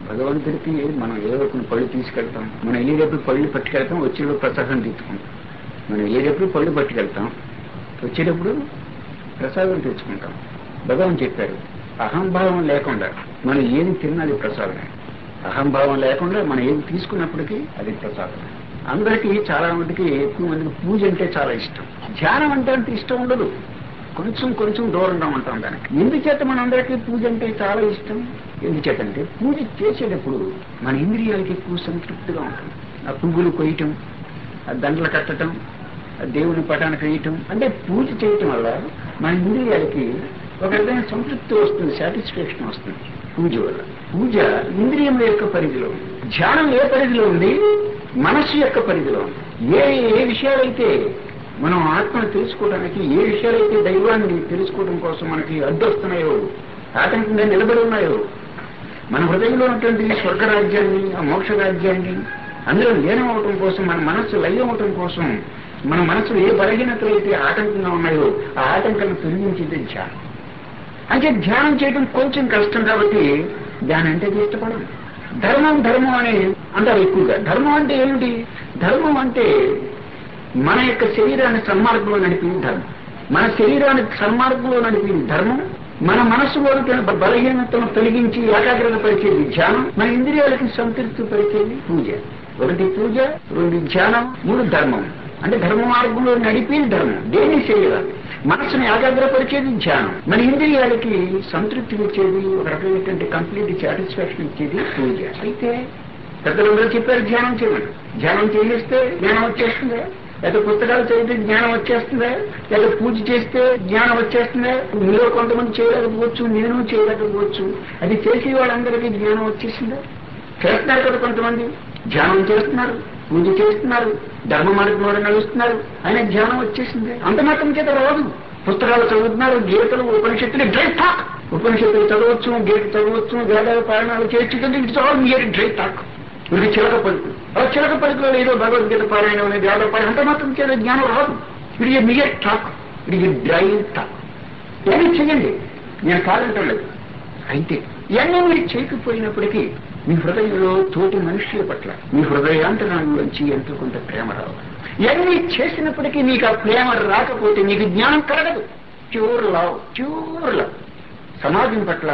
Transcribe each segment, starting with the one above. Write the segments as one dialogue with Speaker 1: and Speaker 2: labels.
Speaker 1: భగవంతుడికి మనం ఏదో కొన్ని పళ్ళు తీసుకెళ్తాం మనం వెళ్ళేటప్పుడు పళ్ళు పట్టుకెళ్తాం వచ్చేటప్పుడు ప్రసాదం తెచ్చుకుంటాం మనం వెళ్ళేటప్పుడు పళ్ళు పట్టుకెళ్తాం వచ్చేటప్పుడు ప్రసాదం తెచ్చుకుంటాం భగవాన్ చెప్పారు అహంభావం లేకుండా మనం ఏది తిన్నా అది ప్రసాదమే అహంభావం లేకుండా మనం ఏది తీసుకున్నప్పటికీ అది ప్రసాదమే అందరికీ చాలా మందికి ఎక్కువ మందికి పూజ అంటే చాలా ఇష్టం ధ్యానం అంటే అంత ఇష్టం ఉండదు కొంచెం కొంచెం దూరంగా ఉంటాం దానికి ఎందుచేత మనందరికీ పూజ అంటే చాలా ఇష్టం ఎందుచేతంటే పూజ చేసేటప్పుడు మన ఇంద్రియాలకి ఎక్కువ సంతృప్తిగా ఉంటుంది ఆ పువ్వులు కొయ్యటం ఆ దండలు కట్టడం ఆ దేవుని పటానికి వేయటం అంటే పూజ చేయటం వల్ల మన ఇంద్రియాలకి ఒక విధమైన సంతృప్తి వస్తుంది సాటిస్ఫాక్షన్ వస్తుంది పూజ వల్ల పూజ ఇంద్రియముల యొక్క పరిధిలో ఉంది ధ్యానం ఏ పరిధిలో ఉంది మనస్సు యొక్క పరిధిలో ఉంది ఏ ఏ విషయాలైతే మనం ఆత్మను తెలుసుకోవడానికి ఏ విషయాలైతే దైవాన్ని తెలుసుకోవడం కోసం మనకి అడ్డొస్తున్నాయో ఆటంకంగా నిలబడి ఉన్నాయో మన హృదయంలో ఉన్నటువంటి స్వర్గరాజ్యాన్ని ఆ మోక్ష రాజ్యాన్ని అందులో లీనం అవటం కోసం మన మనస్సు లయం అవటం కోసం మన మనసులో ఏ బలహీనతలు అయితే ఆటంకంగా ఉన్నాయో ఆ ఆటంకాలను తొలగించేది ధ్యానం అంటే ధ్యానం చేయడం కొంచెం కష్టం కాబట్టి ధ్యానం అంటే ఇష్టపడం ధర్మం ధర్మం అని అంటారు ఎక్కువగా ధర్మం అంటే ఏమిటి ధర్మం అంటే మన యొక్క శరీరాన్ని సన్మార్గంలో నడిపింది ధర్మం మన శరీరాన్ని సన్మార్గంలో నడిపింది ధర్మం మన మనస్సులో ఉన్న బలహీనతను తొలగించి ఏకాగ్రత పరిచేది ధ్యానం మన ఇంద్రియాలకి సంతృప్తి పరిచేది పూజ ఒకటి పూజ రెండు ధ్యానం మూడు ధర్మం అంటే ధర్మ మార్గంలో నడిపేది ధర్మం దేని శరీరాన్ని మనసుని ఏకాగ్రపరిచేది ధ్యానం మన ఇంద్రియాలకి సంతృప్తి ఇచ్చేది ఒక రకమైనటువంటి కంప్లీట్ సాటిస్ఫాక్షన్ ఇచ్చేది పూజ అయితే పెద్దలందరూ చెప్పారు ధ్యానం చేయమని ధ్యానం చేస్తే జ్ఞానం వచ్చేస్తుందా లేదా పుస్తకాలు చదివితే జ్ఞానం వచ్చేస్తుందా లేదా పూజ చేస్తే జ్ఞానం వచ్చేస్తుందా మీలో కొంతమంది చేయలేకపోవచ్చు నేను చేయలేకపోవచ్చు అది చేసే వాళ్ళందరికీ జ్ఞానం వచ్చేసిందా చేస్తున్నారు కదా కొంతమంది ధ్యానం చేస్తున్నారు పూజ చేస్తున్నారు ధర్మ మార్గంలో నడుస్తున్నారు ఆయన ధ్యానం వచ్చేసింది అంత మాత్రం చేత రాదు పుస్తకాలు చదువుతున్నారు గీతలు ఉపనిషత్తులు డ్రై టాక్ ఉపనిషత్తులు చదవచ్చు గీత చదవచ్చు వేదాల పారాయణాలు చేయొచ్చు it's all mere dry talk ఇది చిలక పలుకు ఆ చిలక పలుకులో ఏదో భగవద్గీత పారాయణం అనేది వేద పారాయణ అంత మాత్రం చేత జ్ఞానం రాదు ఇది మియర్ టాక్ ఇది డ్రై టాక్ ఏమి చెయ్యండి నేను కాదంటం లేదు అయితే ఇవన్నీ మీరు చేయకపోయినప్పటికీ మీ హృదయంలో తోటి మనుష్యుల పట్ల మీ హృదయాంతరంలోంచి ఎంతో కొంత ప్రేమ రావాలి ఇవన్నీ చేసినప్పటికీ మీకు ఆ ప్రేమ రాకపోతే మీకు జ్ఞానం కలగదు ప్యూర్ లవ్ ప్యూర్ లవ్ సమాజం పట్ల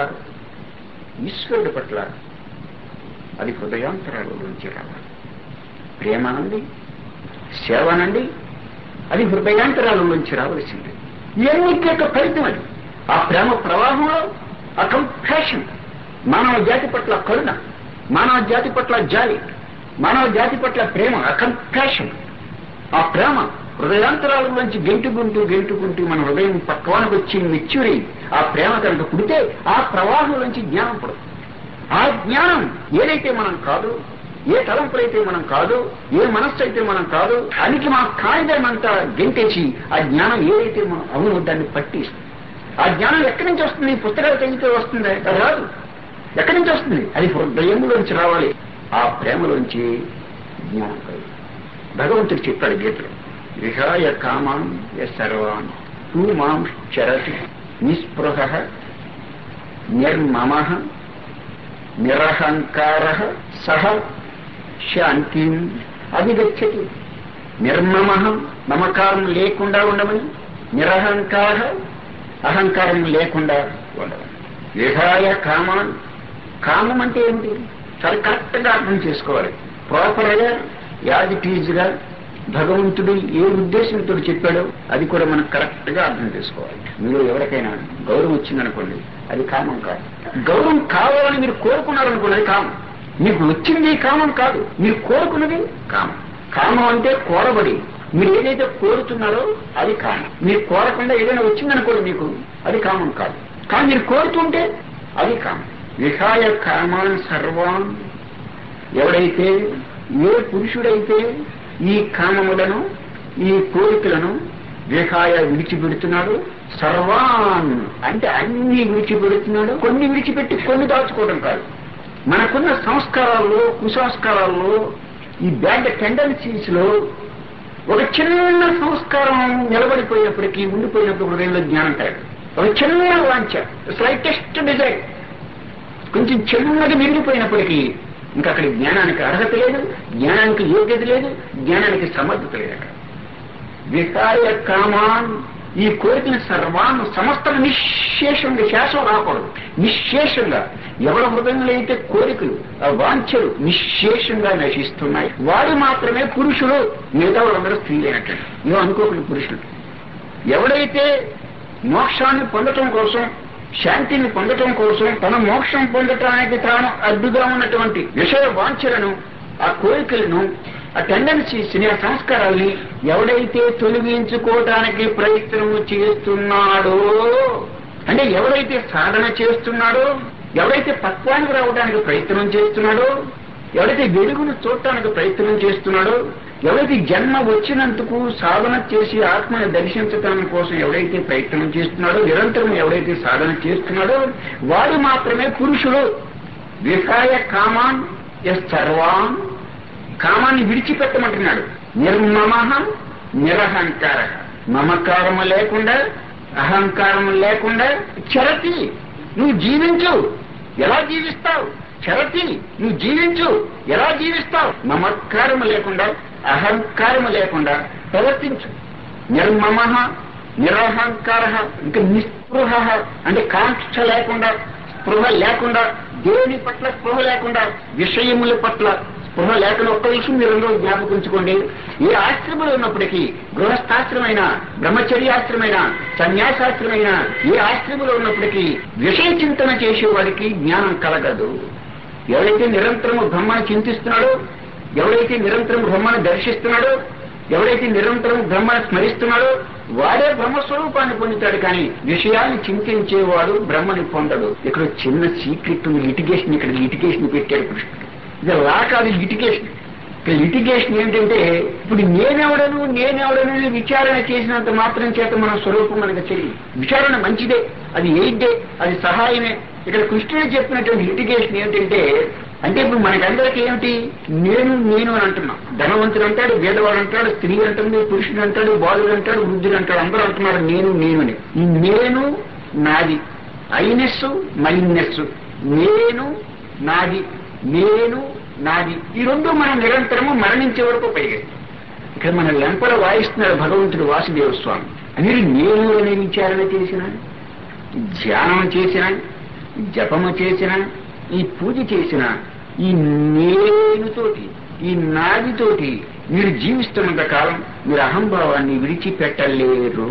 Speaker 1: ఈశ్వరుడు పట్ల అది హృదయాంతరాలలోంచి రావాలి ప్రేమ అనండి సేవ అనండి అది హృదయాంతరాలలోంచి రావలసింది ఇవన్నిటి యొక్క ఫలితం అది ఆ ప్రేమ ప్రవాహంలో ఆ కంపాషన్ మానవ జాతి పట్ల కరుణ మానవ జాతి పట్ల జాలి మానవ జాతి పట్ల ప్రేమ ఆ కంపాషన్ ఆ ప్రేమ హృదయాంతరాలలోంచి గెంటుకుంటూ గెంటుకుంటూ మన హృదయం పక్వానికి వచ్చి మెచ్యూరి ఆ ప్రేమ కనుక పుడితే ఆ ప్రవాహంలోంచి జ్ఞానం పడుతుంది ఆ జ్ఞానం ఏదైతే మనం కాదు ఏ తలంపులైతే మనం కాదు ఏ మనస్సు అయితే మనం కాదు అనికి మన కాయిదానంతా గెంటేసి ఆ జ్ఞానం ఏదైతే మనం అవును దాన్ని పట్టిస్తుంది ఆ జ్ఞానం ఎక్కడి నుంచి వస్తుంది పుస్తకాలు చదివితే వస్తుంది అది రాదు ఎక్కడి నుంచి వస్తుంది అది హృదయంలోంచి రావాలి ఆ ప్రేమలోంచి జ్ఞానం కలుగు భగవంతుడు చెప్పాడు గీతలో విహాయ కామాన్ సర్వాన్ తూ మాం చరతి నిస్పృహ నిర్మమ నిరహంకార సహ శాంతిం అభిగచ్చతి నిర్మమ మమకారం లేకుండా ఉండమని నిరహంకార అహంకారం లేకుండా ఉండమని విహాయ కామాన్ కామం అంటే ఏంటి చాలా కరెక్ట్ గా అర్థం చేసుకోవాలి ప్రాపర్ గా యాజ్ ఇట్ ఈజ్ గా భగవంతుడు ఏ ఉద్దేశంతో చెప్పాడో అది కూడా మనం కరెక్ట్ గా అర్థం చేసుకోవాలి మీరు ఎవరికైనా గౌరవం వచ్చిందనుకోండి అది కామం కాదు గౌరవం కావాలని మీరు కోరుకున్నారనుకోండి అది కామం మీకు వచ్చింది కామం కాదు మీరు కోరుకున్నది కామం కామం అంటే కోరబడి మీరు ఏదైతే కోరుతున్నారో అది కామం మీరు కోరకుండా ఏదైనా వచ్చిందనుకోండి మీకు అది కామం కాదు కానీ మీరు కోరుతుంటే అది కామం విహాయ కామాన్ సర్వాన్ ఎవడైతే ఏ పురుషుడైతే ఈ కామములను ఈ కోరికలను విహాయ విడిచిపెడుతున్నాడు సర్వాన్ అంటే అన్ని విడిచిపెడుతున్నాడు కొన్ని విడిచిపెట్టి కొన్ని దాచుకోవడం కాదు మనకున్న సంస్కారాల్లో కుసంస్కారాల్లో ఈ బ్యాడ్ టెండెన్సీస్ లో ఒక చిన్న సంస్కారం నిలబడిపోయినప్పటికీ ఉండిపోయినప్పుడు హృదయంలో జ్ఞానం కాదు ఒక చిన్న వాంఛ స్లైటెస్ట్ డిజైర్ కొంచెం చిన్నగా మిగిలిపోయినప్పటికీ ఇంకా అక్కడ జ్ఞానానికి అర్హత లేదు జ్ఞానానికి యోగ్యత లేదు జ్ఞానానికి సమర్థత లేదు అక్కడ వికాయ కామాన్ ఈ కోరికల సర్వాన్ని సమస్తం నిశ్శేషంగా శేషం రాకూడదు నిశ్శేషంగా ఎవరి హృదయంలో అయితే కోరికలు ఆ వాంఛలు నిశ్శేషంగా నశిస్తున్నాయి వాడు మాత్రమే పురుషులు మిగతా వాళ్ళందరూ స్త్రీలైనట్టు ఇవో అనుకోకుండా పురుషులు ఎవడైతే మోక్షాన్ని పొందటం కోసం శాంతిని పొందటం కోసం తన మోక్షం పొందటానికి తాను అడ్డుగా ఉన్నటువంటి విషయ వాంఛలను ఆ కోరికలను ఆ టెండెన్సీస్ ని ఆ సంస్కారాల్ని ఎవడైతే తొలగించుకోవటానికి ప్రయత్నం చేస్తున్నాడో అంటే ఎవడైతే సాధన చేస్తున్నాడో ఎవడైతే పక్వానికి రావడానికి ప్రయత్నం చేస్తున్నాడో ఎవడైతే వెలుగును చూడటానికి ప్రయత్నం చేస్తున్నాడో ఎవరైతే జన్మ వచ్చినందుకు సాధన చేసి ఆత్మని దర్శించటం కోసం ఎవడైతే ప్రయత్నం చేస్తున్నాడో నిరంతరం ఎవడైతే సాధన చేస్తున్నాడో వాడు మాత్రమే పురుషుడు వికాయ కామాన్ ఎస్ సర్వాన్ కామాన్ని విడిచిపెట్టమంటున్నాడు నిర్మమ నిరహంకార మమకారము లేకుండా అహంకారము లేకుండా చరతి నువ్వు జీవించు ఎలా జీవిస్తావు చరతి నువ్వు జీవించు ఎలా జీవిస్తావు మమకారము లేకుండా అహంకారము లేకుండా ప్రవర్తించు నిర్మమ నిరహంకార ఇంకా నిస్పృహ అంటే కాంక్ష లేకుండా స్పృహ లేకుండా దేని పట్ల స్పృహ లేకుండా విషయముల పట్ల స్పృహ లేకుండా ఒక్క విషయం మీరు అందరూ జ్ఞాపకించుకోండి ఏ ఆశ్రమంలో ఉన్నప్పటికీ గృహస్థాశ్రమైన బ్రహ్మచర్యాశ్రమైన సన్యాసాశ్రమైన ఏ ఆశ్రమంలో ఉన్నప్పటికీ విషయ చింతన చేసేవాడికి జ్ఞానం కలగదు ఎవరైతే నిరంతరము బ్రహ్మను చింతిస్తున్నాడో ఎవరైతే నిరంతరం బ్రహ్మను దర్శిస్తున్నాడో ఎవరైతే నిరంతరం బ్రహ్మను స్మరిస్తున్నాడో వాడే బ్రహ్మస్వరూపాన్ని పొందుతాడు కానీ విషయాన్ని చింతించేవాడు బ్రహ్మని పొందడు ఇక్కడ చిన్న సీక్రెట్ లిటిగేషన్ ఇక్కడ లిటిగేషన్ పెట్టాడు కృష్ణుడు ఇది లా కాదు లిటిగేషన్ ఇక్కడ లిటిగేషన్ ఏంటంటే ఇప్పుడు నేనెవడను నేనెవడను అని విచారణ చేసినంత మాత్రం చేత మన స్వరూపం మనకు తెలియదు విచారణ మంచిదే అది ఎయిడ్డే అది సహాయమే ఇక్కడ కృష్ణుడు చెప్పినటువంటి లిటిగేషన్ ఏంటంటే అంటే ఇప్పుడు మనకందరికీ ఏమిటి నేను నేను అని అంటున్నాం ధనవంతుడు అంటాడు వేదవాడు అంటాడు స్త్రీ అంటుంది పురుషుడు అంటాడు బాలుడు అంటాడు వృద్ధుడు అంటాడు అందరూ అంటున్నారు నేను నేను అని ఈ నేను నాది ఐనెస్ మైనెస్ నేను నాది నేను నాది ఈ రెండు మనం నిరంతరము మరణించే వరకు ఉపయోగిస్తాం ఇక్కడ మన లెంపల వాయిస్తున్నాడు భగవంతుడు వాసుదేవ స్వామి మీరు నేను అనే విచారణ చేసిన ధ్యానం చేసిన జపము చేసిన ఈ పూజ చేసిన ఈ నేనుతోటి ఈ నాదితోటి మీరు జీవిస్తున్నంత కాలం మీరు అహంభావాన్ని విడిచిపెట్టలేరు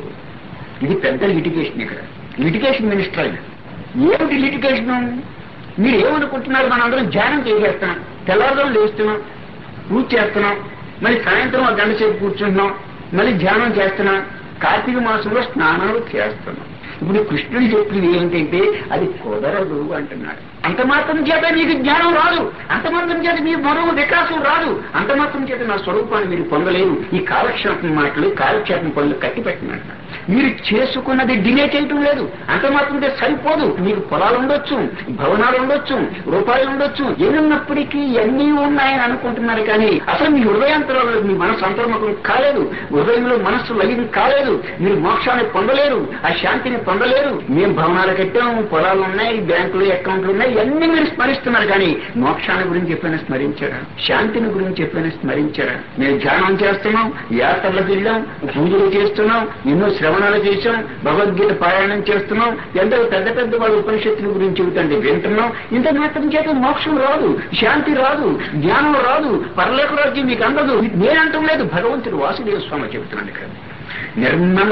Speaker 1: ఇది పెద్ద లిటిగేషన్ ఇక్కడ లిటిగేషన్ మినిస్టర్ ఆయన ఏమిటి లిటిగేషన్ మీరు ఏమనుకుంటున్నారు మనందరం ధ్యానం చేసేస్తున్నాం తెల్లవారుజాము లేస్తున్నాం పూజ చేస్తున్నాం మళ్ళీ సాయంత్రం ఒక గంట సేపు కూర్చుంటున్నాం మళ్ళీ ధ్యానం చేస్తున్నాం కార్తీక మాసంలో స్నానాలు చేస్తున్నాం ఇప్పుడు కృష్ణుడు చెప్పింది ఏంటంటే అది కుదరదు అంటున్నాడు అంత మాత్రం చేత నీకు జ్ఞానం రాదు అంత మాత్రం చేత మీ మరో వికాసం రాదు అంత మాత్రం చేత నా స్వరూపాన్ని మీరు పొందలేరు ఈ కాలక్షేపం మాటలు కాలక్షేపం పనులు కట్టిపెట్టినట్టు మీరు చేసుకున్నది డిలే చేయటం లేదు అంత మాత్రం చేత సరిపోదు మీకు పొలాలు ఉండొచ్చు భవనాలు ఉండొచ్చు రూపాయలు ఉండొచ్చు ఏమున్నప్పటికీ అన్నీ ఉన్నాయని అనుకుంటున్నారు కానీ అసలు మీ హృదయాంతరంలో మీ మనసు అంతర్ముఖం కాలేదు హృదయంలో మనస్సు లయం కాలేదు మీరు మోక్షాన్ని పొందలేరు ఆ శాంతిని పొందలేరు మేము భవనాలు కట్టాము పొలాలు ఉన్నాయి బ్యాంకులు అకౌంట్లు ఉన్నాయి ఇవన్నీ మీరు స్మరిస్తున్నారు కానీ మోక్షాన్ని గురించి ఎప్పుడైనా స్మరించారా శాంతిని గురించి ఎప్పుడైనా స్మరించారా మేము ధ్యానం చేస్తున్నాం యాత్రలకు వెళ్ళాం పూజలు చేస్తున్నాం ఎన్నో శ్రవణాలు చేశాం భగవద్గీత పారాయణం చేస్తున్నాం ఎంతో పెద్ద పెద్ద వాళ్ళ ఉపనిషత్తుల గురించి చెబుతండి వింటున్నాం ఇంత మాత్రం చేత మోక్షం రాదు శాంతి రాదు జ్ఞానం రాదు పరలోక రాజ్యం మీకు అందదు నేనంటం లేదు భగవంతుడు వాసుదేవ స్వామి చెబుతున్నాడు ఇక్కడ నిర్మమ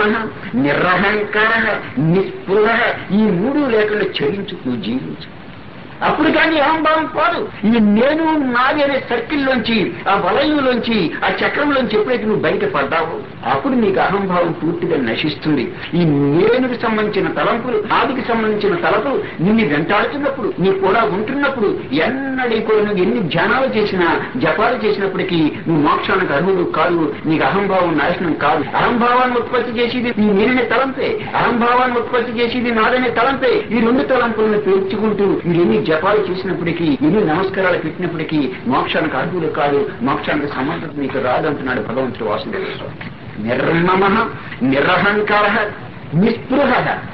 Speaker 1: నిరహంకార నిస్పృహ ఈ మూడు లేకుండా చరించు నువ్వు జీవించు అప్పుడు కానీ అహంభావం పోదు ఈ నేను నాది అనే సర్కిల్లోంచి ఆ వలయంలోంచి ఆ చక్రంలోంచి ఎప్పుడైతే నువ్వు బయటపడ్డావో అప్పుడు నీకు అహంభావం పూర్తిగా నశిస్తుంది ఈ నేనుకి సంబంధించిన తలంపులు నాదికి సంబంధించిన తలపులు నిన్ను వెంటాడుతున్నప్పుడు నీ కూడా ఉంటున్నప్పుడు ఎన్నడీ కూడా నువ్వు ఎన్ని ధ్యానాలు చేసినా జపాలు చేసినప్పటికీ నువ్వు మోక్షానికి అర్హుడు కాదు నీకు అహంభావం నాశనం కాదు అహంభావాన్ని ఉత్పత్తి చేసేది నీ నేననే తలంపే అహంభావాన్ని ఉత్పత్తి చేసేది నాదనే తలంపే ఈ రెండు తలంపులను పేర్చుకుంటూ మీరు ఎన్ని జపాలు చేసినప్పటికీ ఎన్ని నమస్కారాలు పెట్టినప్పటికీ మోక్షానికి అర్హుడు కాదు మోక్షానికి సమర్థత నీకు రాదంటున్నాడు భగవంతుడు వాసుదేవ స్వామి నిర్మమ నిరహంకార నిస్పృహ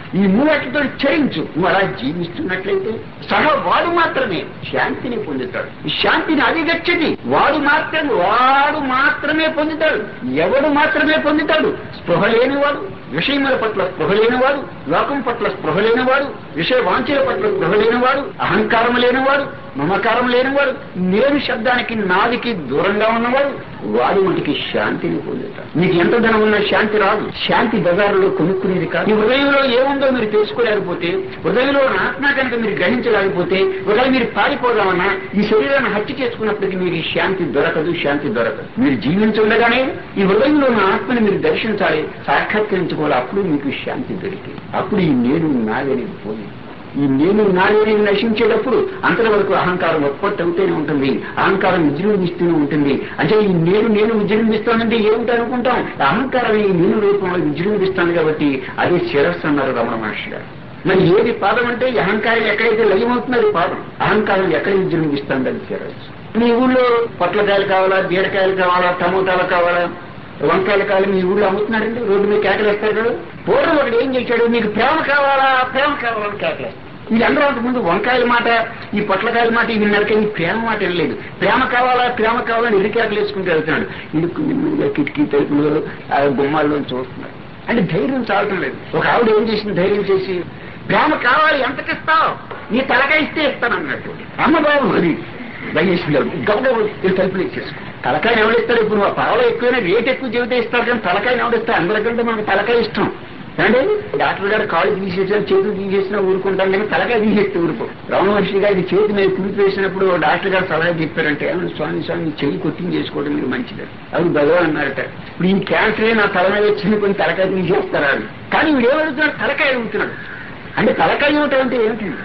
Speaker 1: ఈ మూడట్లతో చరించు నువ్వు అలా జీవిస్తున్నట్లయితే సహా వాడు మాత్రమే శాంతిని పొందుతాడు ఈ శాంతిని అధిగచ్చది వాడు మాత్రమే వాడు మాత్రమే పొందుతాడు ఎవడు మాత్రమే పొందుతాడు స్పృహ లేనివాడు విషయముల పట్ల స్పృహ లేనివాడు లోకం పట్ల స్పృహ లేనివాడు విషయ వాంఛల పట్ల స్పృహ లేనివాడు అహంకారం లేనివాడు మమకారం లేనివాడు నేను శబ్దానికి నాదికి దూరంగా ఉన్నవాడు వాడి వంటికి శాంతిని పొందుతాడు మీకు ఎంత ధనం ఉన్నా శాంతి రాదు శాంతి బజారులో కొనుక్కునేది కాదు ఈ హృదయంలో ఏముందో మీరు తెలుసుకోలేకపోతే హృదయంలో ఉన్న ఆత్మ కనుక మీరు గ్రహించలేకపోతే ఒకవేళ మీరు పారిపోదామన్నా ఈ శరీరాన్ని హత్య చేసుకున్నప్పటికీ మీకు ఈ శాంతి దొరకదు శాంతి దొరకదు మీరు జీవించుండగానే ఈ హృదయంలో ఉన్న ఆత్మని మీరు దర్శించాలి సాక్షాత్కరించుకోవాలి అప్పుడు మీకు శాంతి దొరికింది అప్పుడు ఈ నేను నాదనేది పోయింది ఈ నేను నానేది నశించేటప్పుడు అంతవరకు అహంకారం ఉత్పత్తి అవుతూనే ఉంటుంది అహంకారం విజృంభిస్తూనే ఉంటుంది అంటే ఈ నేను నేను విజృంభిస్తానంటే ఏమిటి అనుకుంటాం అహంకారం ఈ నేను రూపంలో విజృంభిస్తాను కాబట్టి అదే శిరస్సు అన్నారు రమణ మహర్షి గారు మరి ఏది పాదం అంటే ఈ అహంకారం ఎక్కడైతే లయమవుతుందో అది పాదం అహంకారం ఎక్కడ విజృంభిస్తుంది అది శిరస్సు మీ ఊళ్ళో పొట్లకాయలు కావాలా బీరకాయలు కావాలా టమోటాలు కావాలా వంకాయలు కావాలి మీ ఊళ్ళో అమ్ముతున్నారండి రోడ్డు మీద కేకలేస్తారు కదా పూర్వం ఒకటి ఏం చేశాడు మీకు ప్రేమ కావాలా ప్రేమ కావాలని కేకలేస్తారు వీళ్ళందరూ అంతకుముందు వంకాయల మాట ఈ పొట్లకాయల మాట ఇవి నరక ఈ ప్రేమ మాట వెళ్ళలేదు ప్రేమ కావాలా ప్రేమ కావాలని ఇరికేకలు వేసుకుంటూ వెళ్తున్నాడు ఇడుకు నెమ్మదిగా కిటికీ తలుపులు ఆ గుమ్మాల్లో చూస్తున్నాడు అంటే ధైర్యం చాలటం లేదు ఒక ఆవిడ ఏం చేసింది ధైర్యం చేసి ప్రేమ కావాలి ఎంతకిస్తావు నీ తలకాయ ఇస్తే ఇస్తానన్నట్టు అమ్మ బాబు అది భయసింది గబగబ తలుపులు ఇచ్చేసుకో తలకాయని ఎవడిస్తాడు ఇప్పుడు మా పావలో ఎక్కువైనా రేట్ ఎక్కువ చెబితే ఇస్తారు కానీ తలకాయని ఎవడిస్తారు అందరికంటే మనకు తలకాయ ఇష్టం అంటే డాక్టర్ గారు కాళ్ళు తీసేసినా చేతులు తీసేసినా ఊరుకుంటాం కానీ తలకాయ తీసేస్తే ఊరుకో రమణ మహర్షి గారి చేతి మీద కురిపి వేసినప్పుడు డాక్టర్ గారు సలహా చెప్పారంటే "అవును స్వామి స్వామి చెయ్యి కొట్టింగ్ చేసుకోవడం మీరు మంచిది అది భగవాన్ అన్నారట ఇప్పుడు ఈ క్యాన్సరే నా తల మీద వచ్చింది కొన్ని తలకాయ తీసేస్తారా అని. కానీ వీడు ఏమడుగుతున్నాడు తలకాయ అడుగుతున్నాడు అంటే తలకాయ ఇవ్వటం అంటే ఏమిటండి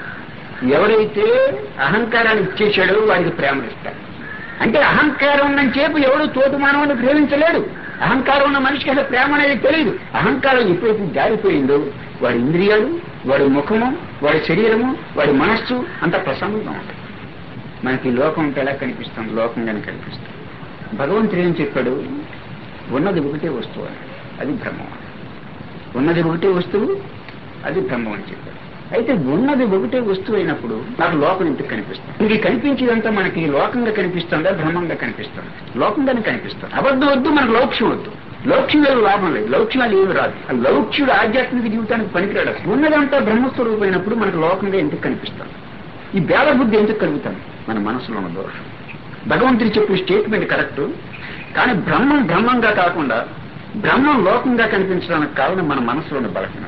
Speaker 1: ఎవరైతే అహంకారాన్ని ఇచ్చేశాడో వాడికి ప్రేమనిస్తాడు అంటే అహంకారం ఉన్న చేపు ఎవడు తోటి మానవుని ప్రేమించలేడు అహంకారం ఉన్న మనిషికి అసలు ప్రేమ అనేది తెలియదు అహంకారం ఎప్పుడైతే జారిపోయిందో వాడి ఇంద్రియాలు వాడి ముఖము వాడి శరీరము వాడి మనస్సు అంత ప్రసన్నంగా ఉంటుంది మనకి లోకం అంటే ఎలా కనిపిస్తుంది లోకంగానే కనిపిస్తుంది భగవంతుడు ఏం చెప్పాడు ఉన్నది ఒకటే వస్తువు అని అది బ్రహ్మం అని. ఉన్నది ఒకటే వస్తువు అది బ్రహ్మం అని చెప్పాడు అయితే ఉన్నది ఒకటే వస్తువు అయినప్పుడు నాకు లోకం ఎందుకు కనిపిస్తుంది ఇది కనిపించేదంతా మనకి లోకంగా కనిపిస్తుందా బ్రహ్మంగా కనిపిస్తుంది లోకంగానే కనిపిస్తుంది అబద్ధం వద్దు మనకు లౌక్ష్యం వద్దు లౌక్ష్యం లేదు లాభం లేదు లౌక్ష్యం అది ఏమి రాదు ఆ లౌక్ష్యుడు ఆధ్యాత్మిక జీవితానికి పనికిరాడు అసలు. ఉన్నదంతా బ్రహ్మస్వరూపమైనప్పుడు మనకు లోకంగా ఎందుకు కనిపిస్తుంది ఈ బేల బుద్ధి ఎందుకు కలుగుతాం మన మనసులో ఉన్న దోషం భగవంతుడు చెప్పే స్టేట్మెంట్ కరెక్ట్ కానీ బ్రహ్మం బ్రహ్మంగా కాకుండా బ్రహ్మం లోకంగా కనిపించడానికి కారణం మన మనసులో ఉన్న బలహీనత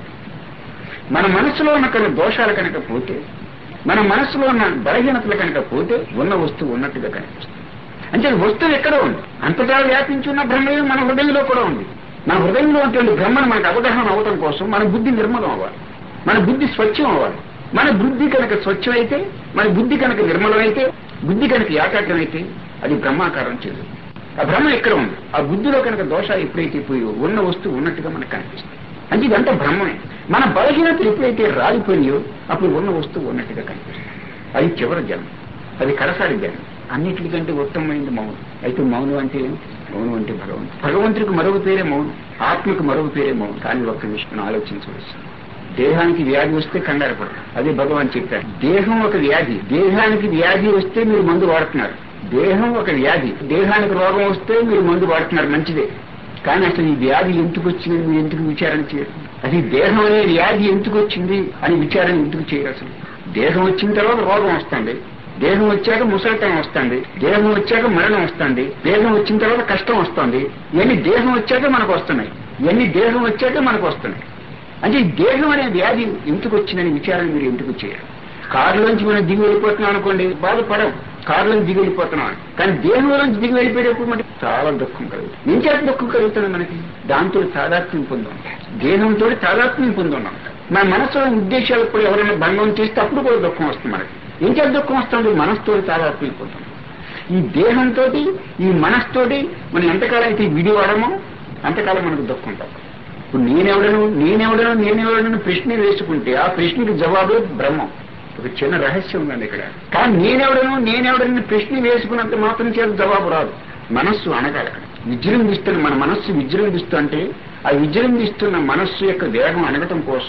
Speaker 1: మన మనసులో ఉన్న కొన్ని దోషాలు కనుక పోతే మన మనసులో ఉన్న బలహీనతలు కనుక పోతే ఉన్న వస్తువు ఉన్నట్టుగా కనిపిస్తుంది అంటే వస్తువు ఎక్కడ ఉంది అంతటా వ్యాపించి ఉన్న బ్రహ్మమే మన హృదయంలో కూడా ఉంది మన హృదయంలో ఉన్నటువంటి బ్రహ్మను మనకు అవగాహన అవటం కోసం మన బుద్ధి నిర్మలం అవ్వాలి మన బుద్ధి స్వచ్ఛం అవ్వాలి మన బుద్ధి కనుక స్వచ్ఛమైతే మన బుద్ధి కనుక నిర్మలమైతే బుద్ధి కనుక ఏకాగ్రమైతే అది బ్రహ్మాకారం చేయదు ఆ బ్రహ్మ ఎక్కడ ఉంది ఆ బుద్ధిలో కనుక దోషాలు ఎప్పుడైతే పోయో ఉన్న వస్తువు ఉన్నట్టుగా మనకు కనిపిస్తుంది అంటే ఇదంతా బ్రహ్మమే మన బలహీనతలు ఎప్పుడైతే రాలిపోయాయో అప్పుడు ఉన్న వస్తువు ఉన్నట్టుగా కనిపిస్తుంది అది చివరి జన్మ అది కడసారి జన్మ అన్నిటికంటే ఉత్తమమైనది మౌనం అయితే మౌనం అంటే ఏమిటి? మౌనం అంటే భగవంతుడు భగవంతుడికి మరొక పేరే మౌనం ఆత్మకు మరొక పేరే మౌనం కానీ ఒక్క విషయం ఆలోచించవచ్చు దేహానికి వ్యాధి వస్తే కంగారు పడదు అదే భగవాన్ చెప్పారు దేహం ఒక వ్యాధి దేహానికి వ్యాధి వస్తే మీరు మందు వాడుతున్నారు దేహం ఒక వ్యాధి దేహానికి రోగం వస్తే మీరు మందు వాడుతున్నారు మంచిదే కానీ అసలు ఈ వ్యాధి ఎందుకు వచ్చింది మీరు ఎందుకు విచారణ చేయరు అది దేహం అనే వ్యాధి ఎందుకు వచ్చింది అని విచారణ ఎందుకు చేయరు అసలు దేహం వచ్చిన తర్వాత రోగం వస్తుంది దేహం వచ్చాక ముసలితనం వస్తుంది దేహం వచ్చాక మరణం వస్తుంది దేహం వచ్చిన తర్వాత కష్టం వస్తుంది ఇవన్నీ దేహం వచ్చాక మనకు వస్తున్నాయి ఇవన్నీ దేహం వచ్చాక మనకు వస్తున్నాయి అంటే ఈ దేహం అనే వ్యాధి ఎందుకు వచ్చిందని విచారణ మీరు ఎందుకు చేయరు కారులోంచి మనం దిగి వెళ్ళిపోతున్నాం అనుకోండి బాధపడం కారులోంచి దిగి వెళ్ళిపోతున్నాం అని. కానీ దేహంలోంచి దిగి వెళ్ళిపోయేటప్పుడు మనకి చాలా దుఃఖం కలుగుతుంది ఏం చేత దుఃఖం కలుగుతుంది మనకి దాంతో తాదాత్మ్యం పొందాం దేహంతో తాదాత్మ్యం పొందున్నాం మన మనసులో ఉద్దేశాలు కూడా ఎవరైనా భంగం చేస్తే అప్పుడు కూడా దుఃఖం వస్తుంది మనకి ఏం చేత దుఃఖం వస్తుంది మనసుతో తాదాత్మ్యం పొందాం ఈ దేహంతో ఈ మనస్తోటి మనం ఎంతకాలం అయితే విడివాడమో అంతకాలం మనకు దుఃఖం ఉంటుంది ఇప్పుడు నేనెవడను నేనెవడను నేనెవడను ప్రశ్న వేసుకుంటే ఆ ప్రశ్నకి జవాబు బ్రహ్మం ఒక చిన్న రహస్యం ఉందండి ఇక్కడ కానీ నేనెవడను నేనెవడని ప్రశ్న వేసుకున్నంత మాత్రం చేత జవాబు రాదు మనస్సు అనగాలి అక్కడ విజృంభిస్తున్న మన మనస్సు విజృంభిస్తూ అంటే ఆ విజృంభిస్తున్న మనస్సు యొక్క వేగం అనగటం కోసం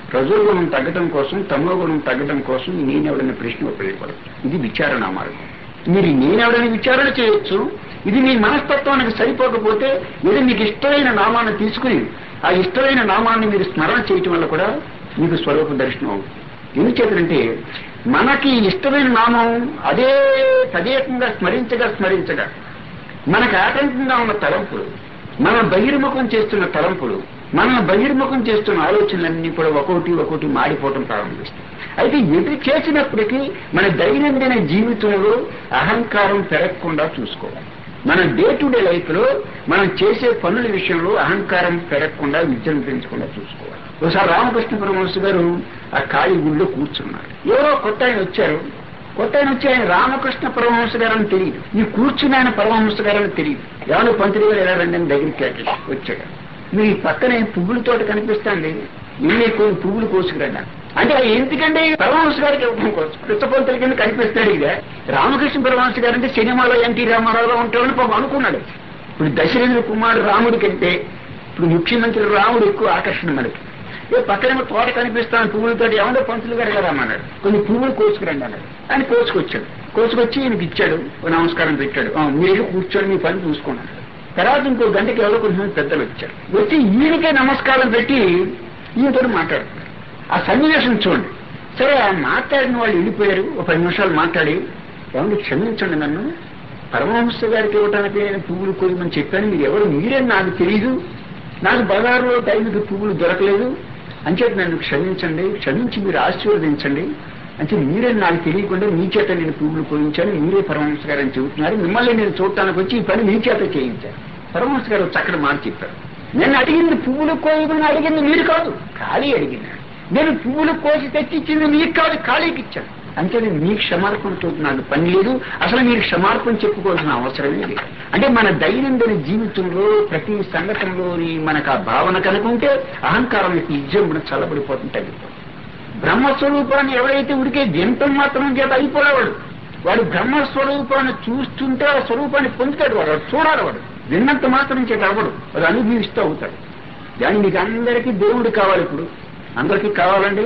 Speaker 1: రజోగుణం తగ్గడం కోసం తమో గుణం తగ్గడం కోసం ఈ నేనెవడనే ప్రశ్న ఉపయోగపడదు ఇది విచారణ మార్గం మీరు ఈ నేనెవడని విచారణ చేయొచ్చు ఇది మీ మనస్తత్వానికి సరిపోకపోతే ఏదో మీకు ఇష్టమైన నామాన్ని తీసుకుని ఆ ఇష్టమైన నామాన్ని మీరు స్మరణ చేయటం వల్ల కూడా మీకు స్వరూప దర్శనం అవుతుంది ఎందుచేతంటే మనకి ఇష్టమైన నామం అదే తదేకంగా స్మరించగా స్మరించగా మనకు ఆటంకంగా ఉన్న తలంపులు మనం బహిర్ముఖం చేస్తున్న తలంపులు మనం బహిర్ముఖం చేస్తున్న ఆలోచనలన్నీ కూడా ఒక్కొక్కటి ఒక్కొక్కటి మాడిపోవటం ప్రారంభిస్తాయి అయితే ఎటు చేసినప్పటికీ మన దైనందిన జీవితంలో అహంకారం పెరగకుండా చూసుకోవాలి మన డే టు డే లైఫ్ లో మనం చేసే పనుల విషయంలో అహంకారం పెరగకుండా విజృంభించకుండా చూసుకోవాలి ఒకసారి రామకృష్ణ పరమహంస గారు ఆ ఖాళీ గుడిలో కూర్చున్నారు ఎవరో కొత్త ఆయన వచ్చారు కొత్త ఆయన వచ్చి ఆయన రామకృష్ణ పరమహంస గారు అని తెలియదు ఈ కూర్చుని ఆయన పరమహంస గారు అని తెలియదు ఎవరు పంతులు గారు ఎలా రండి అని దగ్గరికి కేకేసి వచ్చాడు మీ పక్కనే పువ్వుల తోట కనిపిస్తాండి ఇల్లు కొన్ని పువ్వులు కోసుకురండి అంటే అది ఎందుకంటే పరమహంస గారికి ఇవ్వడం కోసం కృష్ణపంతుల కింద కనిపిస్తాడు ఇక రామకృష్ణ పరమహంస గారు అంటే సినిమాలో ఎన్టీ రామారావు ఉంటాడని పాపం అనుకున్నాడు ఇప్పుడు దశరథుల కుమారుడు రాముడి కంటే ఇప్పుడు ముఖ్యమంత్రి రాముడు ఎక్కువ ఆకర్షణ మనకి ఏ పక్కనేమో తోట కనిపిస్తాను పువ్వులతో ఏమంటే పంతులు గారు కదా అన్నాడు కొన్ని పువ్వులు కోసుకురండి అన్నాడు ఆయన కోసుకొచ్చాడు కోసుకొచ్చి ఈయనకి ఇచ్చాడు ఓ నమస్కారం పెట్టాడు "ఆ, మీరు కూర్చొని మీ పని చూసుకున్నాడు తర్వాత ఇంకో గంటకి ఎవరో కొంచెం పెద్దలు వచ్చారు వచ్చి ఈయనకే నమస్కారం పెట్టి ఈయనతో మాట్లాడుతున్నారు ఆ సన్నివేశం చూడండి సరే ఆ మాట్లాడిన వాళ్ళు వెళ్ళిపోయారు ఒక పది నిమిషాలు మాట్లాడి ఏమంటే క్షమించండి నన్ను పరమహంస గారికి ఇవ్వటానికి నేను పువ్వులు కోయమని చెప్పాను మీరు ఎవరు మీరే నాకు తెలియదు నాకు బజార్లో టైంకి పువ్వులు దొరకలేదు అంచేత నన్ను క్షమించండి క్షమించి మీరు ఆశీర్వదించండి అంటే మీరే నాకు తెలియకుండా మీ చేత నేను పువ్వులు కోయించాను మీరే పరమహంస గారు అని చెబుతున్నారు మిమ్మల్ని నేను చూడటానికి వచ్చి ఈ పని మీ చేత చేయించాను పరమహంస గారు చక్కటి మాట చెప్పారు నేను అడిగింది పువ్వులు కోయమని అడిగింది మీరు కాదు ఖాళీ అడిగినాను నేను పువ్వులు కోసి తెచ్చిచ్చింది మీకు కాదు ఖాళీకి ఇచ్చాను అంటే నేను మీ క్షమార్పణతో నాకు పని లేదు అసలు మీరు క్షమార్పణ చెప్పుకోవాల్సిన అవసరమే లేదు అంటే మన దైనందిన జీవితంలో ప్రతి సంఘటనలోని మనకు ఆ భావన కనుకుంటే అహంకారం యొక్క విజృంభణ చల్లబడిపోతుంది తగ్గిపోతుంది బ్రహ్మస్వరూపాన్ని ఎవరైతే ఉడికే జంతం మాత్రం చేత అయిపోయేవాడు వాడు బ్రహ్మస్వరూపాన్ని చూస్తుంటే ఆ స్వరూపాన్ని పొందుతాడు వాడు వాడు చూడాలి వాడు విన్నంత మాత్రం చేత అవ్వడు వాడు అనుభవిస్తూ అవుతాడు కానీ మీకు అందరికీ దేవుడు కావాలి ఇప్పుడు అందరికీ కావాలండి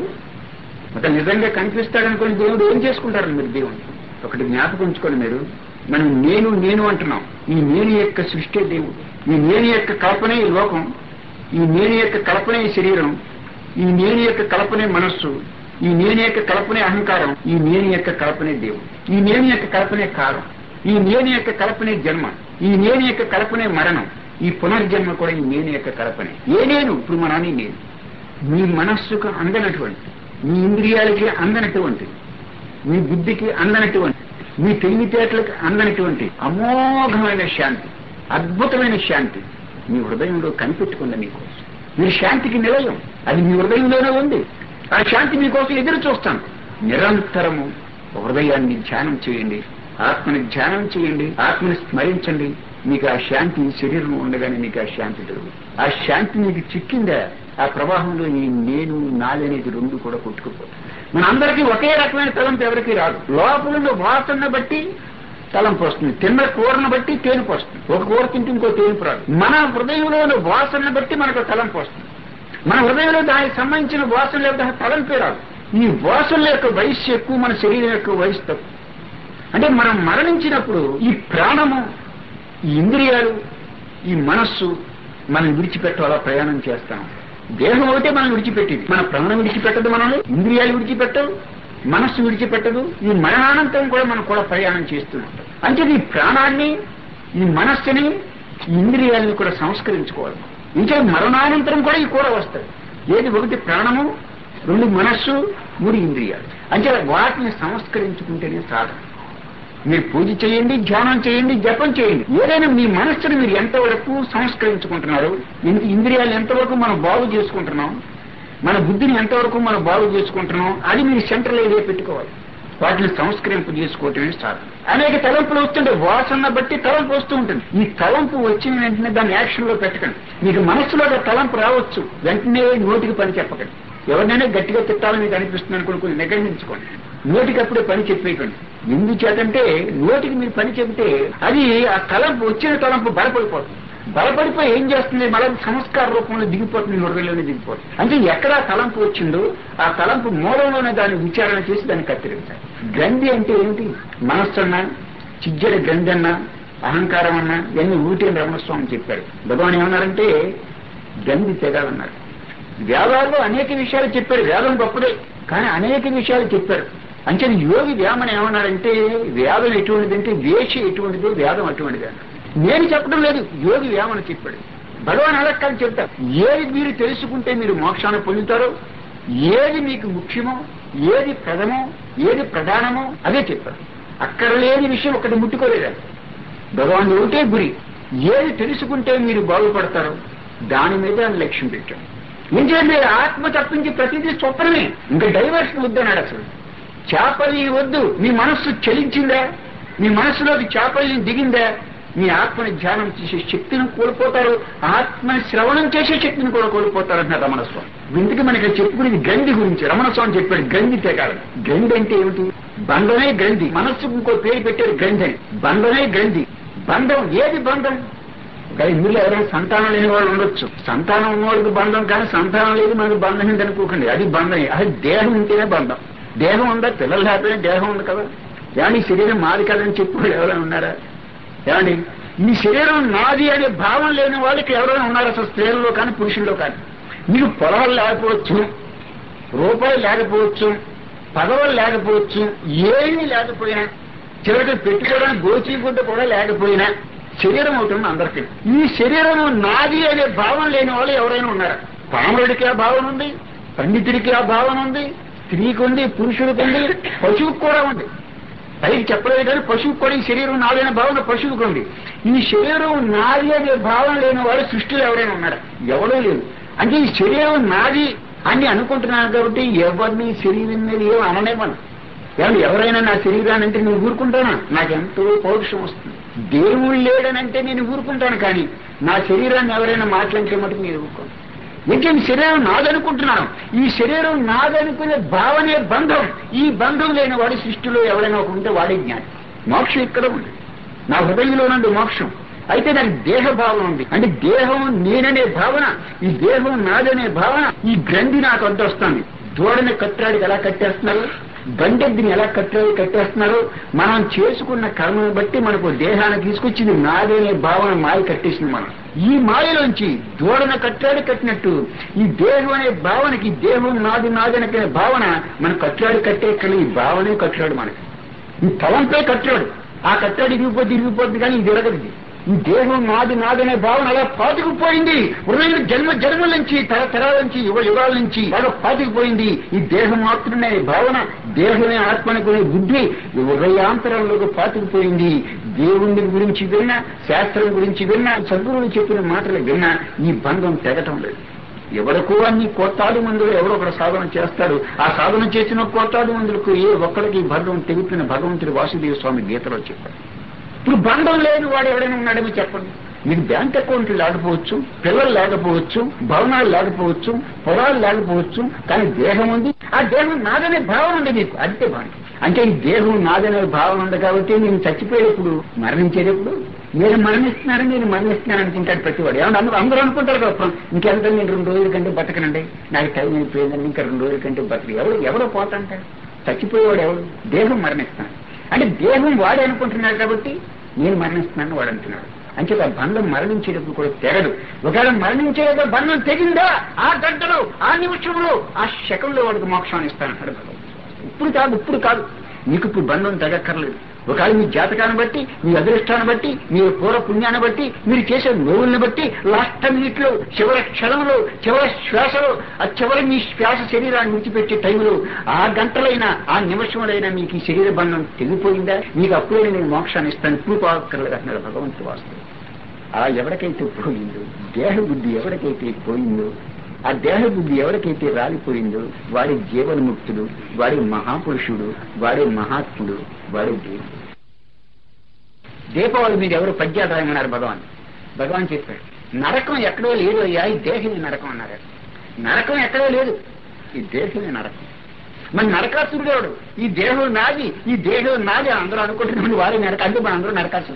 Speaker 1: ఒక నిజంగా కనిపిస్తాడనుకోని దేవుడు ఏం చేసుకుంటారు మీరు దేవుడు ఒకటి జ్ఞాపకం ఉంచుకోండి మీరు మనం నేను నేను అంటున్నాం ఈ నేను యొక్క సృష్టి దేవుడు ఈ నేను యొక్క కల్పనే ఈ లోకం ఈ నేను యొక్క కల్పనే ఈ శరీరం ఈ నేను యొక్క కల్పనే మనస్సు ఈ నేను యొక్క కల్పనే అహంకారం ఈ నేను యొక్క కల్పనే దేవుడు ఈ నేను యొక్క కల్పనే కాలం ఈ నేను యొక్క కల్పనే జన్మ ఈ నేను యొక్క కల్పనే మరణం ఈ పునర్జన్మ కూడా ఈ నేను యొక్క కల్పనే ఏ నేను ఇప్పుడు మన అని నేను మీ మనస్సుకు అందనటువంటి మీ ఇంద్రియాలకి అందనటువంటి మీ బుద్ధికి అందనటువంటి మీ తెలివితేటలకు అందనటువంటి అమోఘమైన శాంతి అద్భుతమైన శాంతి మీ హృదయంలో కనిపెట్టుకుంది మీకోసం మీరు శాంతికి నిలయం అది మీ హృదయంలోనే ఉంది ఆ శాంతి మీకోసం ఎదురు చూస్తాను నిరంతరము హృదయాన్ని ధ్యానం చేయండి ఆత్మని ధ్యానం చేయండి ఆత్మని స్మరించండి మీకు ఆ శాంతి ఈ శరీరం ఉండగానే మీకు ఆ శాంతి దొరుకుతుంది ఆ శాంతి మీకు చిక్కిందా ఆ ప్రవాహంలో ఈ నేను నాది అనేది రెండు కూడా కొట్టుకుపోతుంది మన అందరికీ ఒకే రకమైన తలంపు ఎవరికి రాదు లోపల ఉన్న వాసన బట్టి తలంపు వస్తుంది తిన్న కూరను బట్టి తేనుపు వస్తుంది ఒక కూర తింటే ఇంకో తేనుపు రాదు మన హృదయంలో ఉన్న వాసనను బట్టి మనకు తలంపు వస్తుంది మన హృదయంలో దానికి సంబంధించిన వాసన లేకపోతే తలంపే రాదు ఈ వాసనల యొక్క వయస్సు ఎక్కువ మన శరీరం యొక్క వయసు తక్కువ అంటే మనం మరణించినప్పుడు ఈ ప్రాణము ఈ ఇంద్రియాలు ఈ మనస్సు మనం విడిచిపెట్టాలా ప్రయాణం చేస్తాం దేహం ఒకటే మనం విడిచిపెట్టేది మన ప్రాణం విడిచిపెట్టదు మనల్ని ఇంద్రియాలు విడిచిపెట్టవు మనస్సు విడిచిపెట్టదు ఈ మరణానంతరం కూడా మనం కూడా ప్రయాణం చేస్తూ ఉంటాం అంటే ఈ ప్రాణాన్ని ఈ మనస్సుని ఈ ఇంద్రియాలను కూడా సంస్కరించుకోవాలి ఇంకా మరణానంతరం కూడా ఈ కూడా వస్తాయి ఏది ఒకటి ప్రాణము రెండు మనస్సు మూడు ఇంద్రియాలు అంటే వాటిని సంస్కరించుకుంటేనే సాధన మీరు పూజ చేయండి ధ్యానం చేయండి జపం చేయండి ఏదైనా మీ మనస్సును మీరు ఎంతవరకు సంస్కరించుకుంటున్నారు ఇంత ఇంద్రియాలు ఎంతవరకు మనం బాగు చేసుకుంటున్నాం మన బుద్ధిని ఎంతవరకు మనం బాగు చేసుకుంటున్నాం అది మీరు సెంట్రలైజ్ పెట్టుకోవాలి వాటిని సంస్కరింపు చేసుకోవటమే సాధన అనేక తలంపులు వస్తుంటే వాసన బట్టి తలంపు వస్తూ ఉంటుంది ఈ తలంపు వచ్చిన వెంటనే దాన్ని యాక్షన్ లో పెట్టకండి మీకు మనస్సులో ఒక తలంపు రావచ్చు వెంటనే నోటికి పని చెప్పకండి ఎవరినైనా గట్టిగా తిట్టాలని మీకు అనిపిస్తుంది అనుకుని కొంచెం నిగ్రహించుకోండి నోటికి అప్పుడే పని చెప్పేయకండి ఎందుచేతంటే నోటికి మీరు పని చెబితే అది ఆ తలంపు వచ్చిన తలంపు బలపడిపోతుంది బలపడిపోయి ఏం చేస్తుంది మళ్ళీ సంస్కార రూపంలో దిగిపోతుంది హృదయంలోనే దిగిపోతుంది అంటే ఎక్కడ ఆ తలంపు వచ్చిందో ఆ తలంపు మూలంలోనే దాన్ని విచారణ చేసి దాన్ని కత్తిరించాలి గ్రంథి అంటే ఏమిటి మనస్సు అన్నా చిజ్జడ గ్రంథి అన్నా అహంకారం అన్నా ఇవన్నీ ఊటి అని రమణస్వామి చెప్పారు భగవాన్ ఏమన్నారంటే గ్రంథి తెగాలన్నారు వేదాల్లో అనేక విషయాలు చెప్పారు వేదం గొప్పదే కానీ అనేక విషయాలు చెప్పారు అంటే యోగి వేమని ఏమన్నాడంటే వేదం ఎటువంటిదంటే వేష ఎటువంటిది వేదం అటువంటిది అన్నాడు నేను చెప్పడం లేదు యోగి వేమని చెప్పాడు భగవాన్ అలా కాదు చెప్తారు ఏది మీరు తెలుసుకుంటే మీరు మోక్షాన్ని పొందుతారో ఏది మీకు ముఖ్యమో ఏది ప్రథమో ఏది ప్రధానమో అదే చెప్పారు అక్కడ లేని విషయం ఒకటి ముట్టుకోలేదు భగవాన్ ఒకటే గురి ఏది తెలుసుకుంటే మీరు బాగుపడతారో దాని మీద లక్ష్యం పెట్టాడు ఎందుకంటే ఆత్మ తప్పించి ప్రతిదీ స్వప్నమే ఇంకా డైవర్షన్ వద్దన్నాడు అసలు చేపలి వద్దు మీ మనస్సు చలించిందా మీ మనస్సులోకి చేపల్ని దిగిందా మీ ఆత్మని ధ్యానం చేసే శక్తిని కోల్పోతారు ఆత్మని శ్రవణం చేసే శక్తిని కూడా కోల్పోతారు అంటున్నారు రమణస్వామి ఇందుకు మనకి చెప్పుకునేది గండి గురించి రమణస్వామి చెప్పాడు గండి తెగాలి గండి అంటే ఏమిటి బంధమే గ్రంథి మనస్సుకు ఇంకో పేరు పెట్టారు గ్రంథి అని బంధమే గ్రంథి బంధం ఏది బంధం కానీ ఇందులో ఎవరైనా సంతానం లేని వాళ్ళు ఉండొచ్చు సంతానం ఉన్నవాడికి బంధం కానీ సంతానం లేదు మనకు బంధం ఏంటి అనుకోకండి అది బంధం అది దేహం ఉంటేనే బంధం దేహం ఉందా పిల్లలు లేకపోయినా దేహం ఉంది కదా ఏమండి ఈ శరీరం మాది కదని చెప్పి ఎవరైనా ఉన్నారా ఏమండి ఈ శరీరం నాది అనే భావం లేని వాళ్ళకి ఎవరైనా ఉన్నారు అసలు స్త్రీలలో కానీ పురుషుల్లో కానీ మీకు పొలాలు లేకపోవచ్చు రూపాయలు లేకపోవచ్చు పదవులు లేకపోవచ్చు ఏమీ లేకపోయినా చివరికి పెట్టుకోవడానికి గోచి గుడ్డ కూడా లేకపోయినా శరీరం అవుతుంది అందరికీ ఈ శరీరం నాది అనే భావం లేని వాళ్ళు ఎవరైనా ఉన్నారు పాముడికి ఆ భావన ఉంది పండితుడికి ఆ భావన ఉంది స్త్రీకి ఉంది పురుషుడికి ఉంది పశువుకు కూడా ఉంది పైకి చెప్పలేదు కానీ పశువుకు కూడా ఈ శరీరం నాదైన భావన పశువుకు ఉంది ఈ శరీరం నాది అనే భావన లేని వాడు సృష్టిలో ఎవరైనా ఉన్నారు ఎవడూ లేదు అంటే ఈ శరీరం నాది అని అనుకుంటున్నాను కాబట్టి ఎవరిని శరీరం మీద ఏం అననే మనం ఏమండి ఎవరైనా నా శరీరాన్ని అంటే నేను ఊరుకుంటానా నాకు ఎంతో పౌరుషం వస్తుంది దేవుడు లేడనంటే నేను ఊరుకుంటాను కానీ నా శరీరాన్ని ఎవరైనా మాట్లాడితే మటుకు నేను ఊరుకోను ఎందుకంటే ఈ శరీరం నాదనుకుంటున్నాను ఈ శరీరం నాదనుకునే భావనే బంధం ఈ బంధం లేని వాడి సృష్టిలో ఎవరైనా ఒక ఉంటే వాడే జ్ఞాని మోక్షం ఇక్కడ ఉంది నా హృదయంలో నుండి మోక్షం అయితే దానికి దేహ భావన ఉంది అంటే దేహం నేననే భావన ఈ దేహం నాదనే భావన ఈ గ్రంథి నాకు అడ్డొస్తుంది దూడని కట్టాడికి ఎలా కట్టేస్తున్నారు బండెద్దిని ఎలా కట్టాడు కట్టేస్తున్నారు మనం చేసుకున్న కర్మను బట్టి మనకు దేహాన్ని తీసుకొచ్చింది నాదనే భావన మాయ కట్టేసింది మనం ఈ మాయలోంచి దూడన కట్టాడు కట్టినట్టు ఈ దేహం అనే భావనకి దేహం నాది నాది అనే భావన మన కట్టాడు కట్టే ఇక్కడ ఈ భావనే కట్టాడు మనకి ఈ తలంపే కట్టాడు ఆ కట్టాడు ఇరిగిపోద్ది ఇరిగిపోద్ది కానీ ఇది జరగదు ఇది. ఈ దేహం నాది నాదనే భావన అలా పాతుకుపోయింది హృదయం జన్మ జన్మల నుంచి తరతరాల నుంచి యుగ యుగాల నుంచి అలా పాతుకుపోయింది ఈ దేహం మాత్రమే భావన దేహమే ఆత్మనుకునే బుద్ధి ఈ హృదయాంతరంలోకి పాతుకుపోయింది దేవుని గురించి విన్నా శాస్త్రం గురించి విన్నా సద్గురువులు చెప్పిన మాటలు విన్నా ఈ బంధం తెగటం లేదు ఎవరికో అన్ని కోట్లాది మందులు ఎవరో ఒకరు సాధన చేస్తాడు ఆ సాధన చేసిన కోట్లాది మందులకు ఏ ఒక్కడికి ఈ బంధం తెగుతున్న భగవంతుడు వాసుదేవ స్వామి గీతలో చెప్పాడు ఇప్పుడు బంధం లేని వాడు ఎవడైనా ఉన్నాడేమో చెప్పండి మీకు బ్యాంక్ అకౌంట్లు లేకపోవచ్చు పిల్లలు లేకపోవచ్చు భవనాలు లేకపోవచ్చు పొలాలు లేకపోవచ్చు కానీ దేహం ఉంది ఆ దేహం నాదనే భావన ఉంది మీకు అంతే భావన అంటే ఈ దేహం నాదనే భావన ఉంది కాబట్టి నేను చచ్చిపోయేటప్పుడు మరణించేటప్పుడు నేను మరణిస్తున్నాను నేను మరణిస్తున్నాను అనుకుంటాడు ప్రతివాడు ఏమన్నా అందరూ అందరూ అనుకుంటారు కదా ఇంకెంత నేను రెండు రోజుల కంటే బతకనండి నాకు టైం అయిపోయిందండి ఇంకా రెండు రోజుల కంటే బతక ఎవడు ఎవడో పోతాంటాడు చచ్చిపోయేవాడు ఎవడు దేహం మరణిస్తాను అంటే దేహం వాడే అనుకుంటున్నాడు కాబట్టి నేను మరణిస్తున్నాను వాడు అంటున్నాడు అంటే ఆ బంధం మరణించేటప్పుడు కూడా తెగదు ఒకవేళ మరణించేటప్పుడు బంధం తెగిందా ఆ గంటలో ఆ నిమిషంలో ఆ శకంలో వాడికి మోక్షాన్ని ఇస్తానంటాడు భగవంతుడు ఇప్పుడు కాదు ఇప్పుడు కాదు మీకు ఇప్పుడు బంధం తెగక్కర్లేదు ఒకవేళ మీ జాతకాన్ని బట్టి మీ అదృష్టాన్ని బట్టి మీ పూర్వ పుణ్యాన్ని బట్టి మీరు చేసే నోవుల్ని బట్టి లాస్ట్ మినిట్ లో చివరి క్షణంలో చివరి శ్వాసలో ఆ చివరి మీ శ్వాస శరీరాన్ని విడిచిపెట్టే టైంలో ఆ గంటలైనా ఆ నిమిషంలోనైనా మీకు ఈ శరీర బంధం తెగిపోయిందా మీకు అప్పుడే నేను మోక్షాన్ని ఇస్తాను ఇప్పుడు పోక్కర్లేదు అంటున్నాడు భగవంతుడు వాస్తవం ఆ ఎవరికైతే పోయిందో దేహ బుద్ధి ఎవరికైతే పోయిందో ఆ దేహ బుద్ధి ఎవరికైతే రాలిపోయిందో వాడి జీవన్ముక్తుడు వాడి మహాపురుషుడు వాడి మహాత్ముడు వాడి దేవుడు దీపావళి మీద ఎవరు పద్యాలు రాయమన్నారు భగవాన్ భగవాన్ చెప్పాడు నరకం ఎక్కడో లేదు అయ్యా ఈ దేహమే నరకం అన్నారు నరకం ఎక్కడో లేదు ఈ దేహమే నరకం మన నరకాసురుడు ఎవడు ఈ దేహం నాది ఈ దేహం నాది అందరూ అనుకుంటున్నాడు వారి నరక అంటే మన అందరూ నరకాసురుడు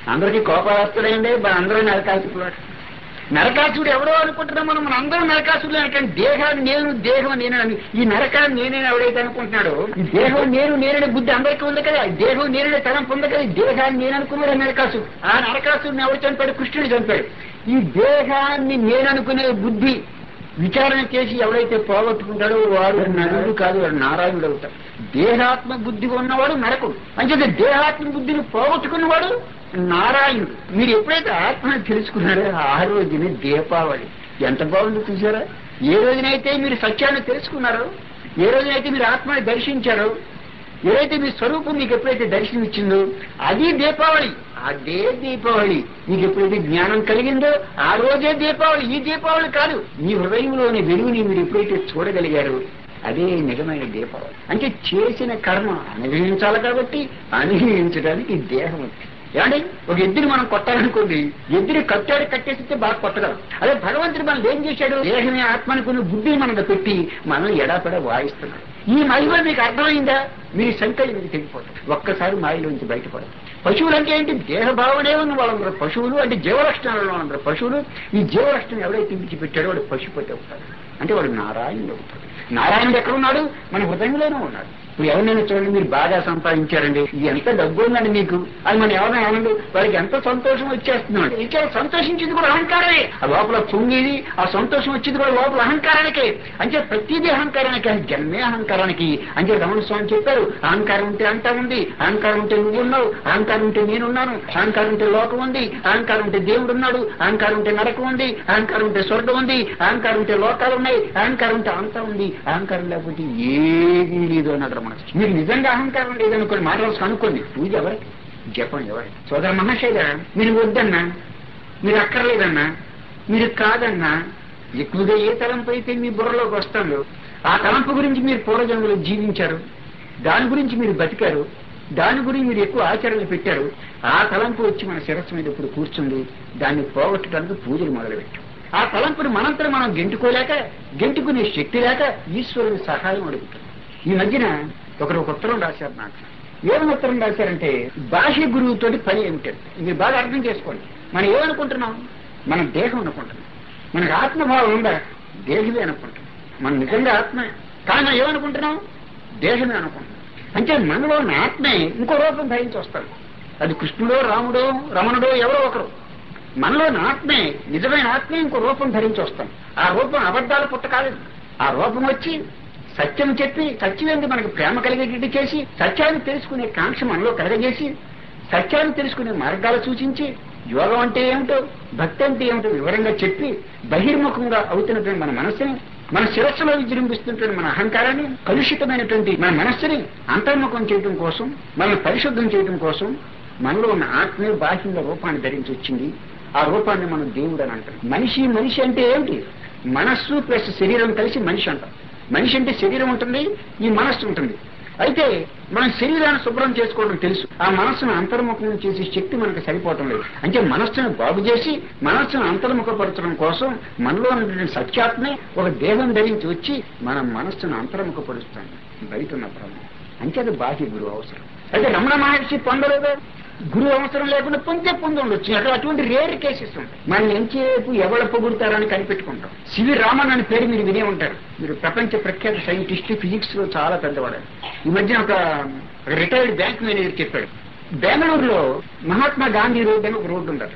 Speaker 1: అందరికీ కోపాలస్తుడైందే అందరూ నరకాసుడు నరకాసుడు ఎవడో అనుకుంటున్నాం మనం మన అందరం నరకాసుడు అనకండి దేహాన్ని నేను దేహం నేనని ఈ నరకాన్ని నేనే ఎవడైతే అనుకుంటున్నాడో ఈ దేహం నేను నేననే బుద్ధి అందరికీ ఉంది కదా ఈ దేహం నేననే తలంపు ఉంది కదా ఈ దేహాన్ని నేను అనుకున్నాడు నరకాసుడు ఆ నరకాసుడిని ఎవడు చంపాడు కృష్ణుడు చంపాడు ఈ దేహాన్ని నేను అనుకునే బుద్ధి విచారణ చేసి ఎవరైతే పోగొట్టుకుంటాడో వాడు నరుడు కాదు వాడు నారాయణుడు అవుతాడు దేహాత్మ బుద్ధి ఉన్నవాడు నరకుడు అంటే దేహాత్మ బుద్ధిని పోగొట్టుకున్నవాడు నారాయణుడు మీరు ఎప్పుడైతే ఆత్మని తెలుసుకున్నారో ఆ రోజునే దీపావళి ఎంత బాగుందో చూసారా ఏ రోజునైతే మీరు సత్యాన్ని తెలుసుకున్నారో ఏ రోజునైతే మీరు ఆత్మని దర్శించారో ఏదైతే మీ స్వరూపం మీకు ఎప్పుడైతే దర్శనం ఇచ్చిందో అది దీపావళి అదే దీపావళి మీకు ఎప్పుడైతే జ్ఞానం కలిగిందో ఆ రోజే దీపావళి ఈ దీపావళి కాదు మీ హృదయంలోని వెలుగుని మీరు ఎప్పుడైతే చూడగలిగారో అదే నిజమైన దీపావళి అంటే చేసిన కర్మ అనుభవించాలి కాబట్టి అనుభవించడానికి దేహం ఉంది ఏమండి ఒక ఎద్దుని మనం కొట్టాలనుకోండి ఎద్దుని కట్టాడు కట్టేసితే బాగా కొట్టగలం అదే భగవంతుడు మనం ఏం చేశాడు దేహమే ఆత్మనుకున్న బుద్ధిని మనకు పెట్టి మనం ఎడాపెడ వాయిస్తున్నాడు ఈ మహిమ మీకు అర్థమైందా మీ సంఖ్యలు మీకు తెగిపోతాయి ఒక్కసారి మాయలోంచి బయటపడదు పశువులు అంటే ఏంటి దేహ భావనే ఉన్న వాళ్ళందరూ పశువులు అంటే జీవలక్షణాలలో అందరూ పశువులు ఈ జీవలక్షణం ఎవరైతే విడిచిపెట్టాడో వాడు పశుపతి అవుతాడు అంటే వాడు నారాయణుడు అవుతాడు నారాయణుడు ఎక్కడ ఉన్నాడు మన హృదయంలోనే ఉన్నాడు ఇప్పుడు ఎవరినైనా చూడండి మీరు బాగా సంపాదించారండి ఇది ఎంత డబ్బు ఉందండి మీకు అది మనం ఎవరైనా ఏమండి వారికి ఎంత సంతోషం వచ్చేస్తున్నాడు ఇంకా సంతోషించింది కూడా అహంకారమే ఆ లోపల పొంగేది ఆ సంతోషం వచ్చింది కూడా లోపల అహంకారానికే అంటే ప్రతిదీ అహంకారానికి అది జన్మే అహంకారానికి అంటే రమణ స్వామి చెప్పారు అహంకారం ఉంటే అంతా ఉంది అహంకారం ఉంటే నువ్వు ఉన్నావు అహంకారం ఉంటే నేనున్నాను అహంకారం ఉంటే లోకం ఉంది అహంకారం ఉంటే దేవుడు ఉన్నాడు అహంకారం ఉంటే నరకం ఉంది అహంకారం ఉంటే స్వర్గం ఉంది అహంకారం ఉంటే లోకాలు ఉన్నాయి అహంకారం ఉంటే అంతా ఉంది అహంకారం లేకపోతే ఏదీ లేదు అన్నాడు మనసు మీకు నిజంగా అహంకారం లేదనుకోండి మాటలు కనుక్కోండి పూజ ఎవరికి జపం ఎవరి సోదర మహాశయ మీరు వద్దన్నా మీరు అక్కర్లేదన్నా మీరు కాదన్నా ఎక్కువగా ఏ తలంపు అయితే మీ బుర్రలోకి వస్తుందో ఆ తలంపు గురించి మీరు పూర్వజన్మలో జీవించారు దాని గురించి మీరు బతికారు దాని గురించి మీరు ఎక్కువ ఆచరణలు పెట్టారు ఆ తలంపు వచ్చి మన శిరస్సు మీద ఇప్పుడు కూర్చుంది దాన్ని పోగొట్టడానికి పూజలు మొదలుపెట్టాం ఆ తలంపుని మనంతా మనం గెంటుకోలేక గెంటుకునే శక్తి లేక ఈశ్వరుని సహాయం అడుగుతాం ఈ మధ్యన ఒకరు ఒక ఉత్తరం రాశారు నాకు ఏమని ఉత్తరం రాశారంటే బాహ్య గురువుతోటి పని ఏమిటంటే మీరు బాగా అర్థం చేసుకోండి మనం ఏమనుకుంటున్నాం మనం దేహం అనుకుంటున్నాం మనకు ఆత్మభావం ఉందా దేహమే అనుకుంటున్నాం మనం నిజంగా ఆత్మే కానీ మనం ఏమనుకుంటున్నాం దేహమే అనుకుంటున్నాం అంటే మనలో ఉన్న ఆత్మే ఇంకో రూపం ధరించి వస్తాడు అది కృష్ణుడో రాముడో రమణుడో ఎవరో ఒకరు మనలో ఉన్న ఆత్మే నిజమైన ఆత్మే ఇంకో రూపం ధరించి వస్తాం ఆ రూపం అబద్ధాలు పుట్ట కాలేదు ఆ రూపం వచ్చి సత్యం చెప్పి సత్యం ఏంటి మనకు ప్రేమ కలిగేటట్టు చేసి సత్యాన్ని తెలుసుకునే కాంక్ష మనలో కలగజేసి సత్యాన్ని తెలుసుకునే మార్గాలు సూచించి యోగం అంటే ఏమిటో భక్తి అంటే ఏమిటో వివరంగా చెప్పి బహిర్ముఖంగా అవుతున్నటువంటి మన మనస్సుని మన శిరస్సులో విజృంభిస్తున్నటువంటి మన అహంకారాన్ని కలుషితమైనటువంటి మన మనస్సుని అంతర్ముఖం చేయడం కోసం మనల్ని పరిశుద్ధం చేయడం కోసం మనలో ఉన్న ఆత్మే బాహ్యంగా రూపాన్ని ధరించి వచ్చింది ఆ రూపాన్ని మనం దేవుడు అని అంటాం మనిషి మనిషి అంటే ఏమిటి మనస్సు ప్లస్ శరీరం కలిసి మనిషి అంటాం మనిషి అంటే శరీరం ఉంటుంది ఈ మనస్సు ఉంటుంది అయితే మనం శరీరాన్ని శుభ్రం చేసుకోవడం తెలుసు ఆ మనస్సును అంతర్ముఖం చేసే శక్తి మనకు సరిపోవటం లేదు అంటే మనస్సును బాగు చేసి మనస్సును అంతర్ముఖపరచడం కోసం మనలో ఉన్నటువంటి సత్యాత్మే ఒక దేహం ధరించి వచ్చి మన మనస్సును అంతర్ముఖపరుస్తాం బయట ఉన్న బ్రహ్మ అంటే అది బాహ్య గురువు అవసరం అయితే రమణ మహర్షి పొందలేదు గురువు అవసరం లేకుండా పొందే పొంది ఉండొచ్చు అక్కడ అటువంటి రేర్ కేసెస్ ఉంటాయి మనం ఎంతసేపు ఎవరు పొగుడుతారని కనిపెట్టుకుంటాం సివి రామన్ అనే పేరు మీరు వినే ఉంటారు మీరు ప్రపంచ ప్రఖ్యాత సైంటిస్ట్ ఫిజిక్స్ లో చాలా పెద్దవాడు ఈ మధ్య ఒక రిటైర్డ్ బ్యాంక్ మేనేజర్ చెప్పాడు బెంగళూరులో మహాత్మా గాంధీ రోడ్ అని ఒక రోడ్డు ఉండదు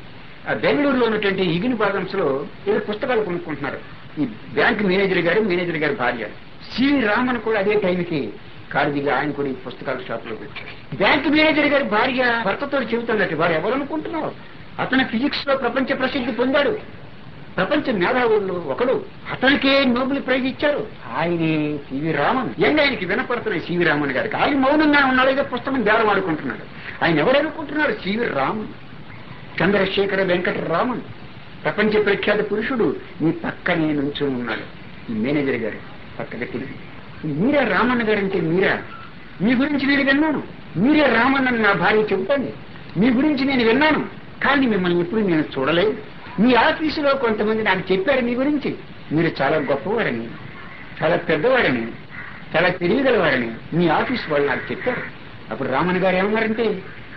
Speaker 1: ఆ బెంగళూరులో ఉన్నటువంటి ఇగిని బాగంస్ లో ఏదో పుస్తకాలు కొనుక్కుంటున్నారు ఈ బ్యాంక్ మేనేజర్ గారు మేనేజర్ గారి భార్య సివి రామన్ కూడా అదే టైంకి కారు దిగి ఆయన కూడా ఈ పుస్తకాల షాప్ లో పెట్టారు బ్యాంక్ మేనేజర్ గారి భార్య భర్తతో చెబుతున్నట్టు వారు ఎవరు అనుకుంటున్నారు అతను ఫిజిక్స్ లో ప్రపంచ ప్రసిద్ధి పొందాడు ప్రపంచ మేధావుల్లో ఒకడు అతనికే నోబెల్ ప్రైజ్ ఇచ్చారు ఆయనే సివి రామన్ ఎండ ఆయనకి వినపడుతున్నాయి సివి రామన్ గారికి ఆయన మౌనంగా ఉన్నాడు ఏదో పుస్తకం బేరం ఆడుకుంటున్నాడు ఆయన ఎవరు అనుకుంటున్నాడు సివి రామన్ చంద్రశేఖర వెంకట రామన్ ప్రపంచ ప్రఖ్యాత పురుషుడు మీ పక్కనే నుంచొని ఉన్నాడు ఈ మేనేజర్ గారు పక్కగా తిరిగి మీరే రామన్న గారంటే మీరా మీ గురించి నేను విన్నాను మీరే రామన్న అని నా భార్య చెబుతాను మీ గురించి నేను విన్నాను కానీ మిమ్మల్ని ఎప్పుడు నేను చూడలేదు మీ ఆఫీసులో కొంతమంది నాకు చెప్పారు మీ గురించి మీరు చాలా గొప్పవారని చాలా పెద్దవారని చాలా తెలియగలవారని మీ ఆఫీస్ వాళ్ళు నాకు చెప్పారు అప్పుడు రామన్ గారు ఏమన్నారంటే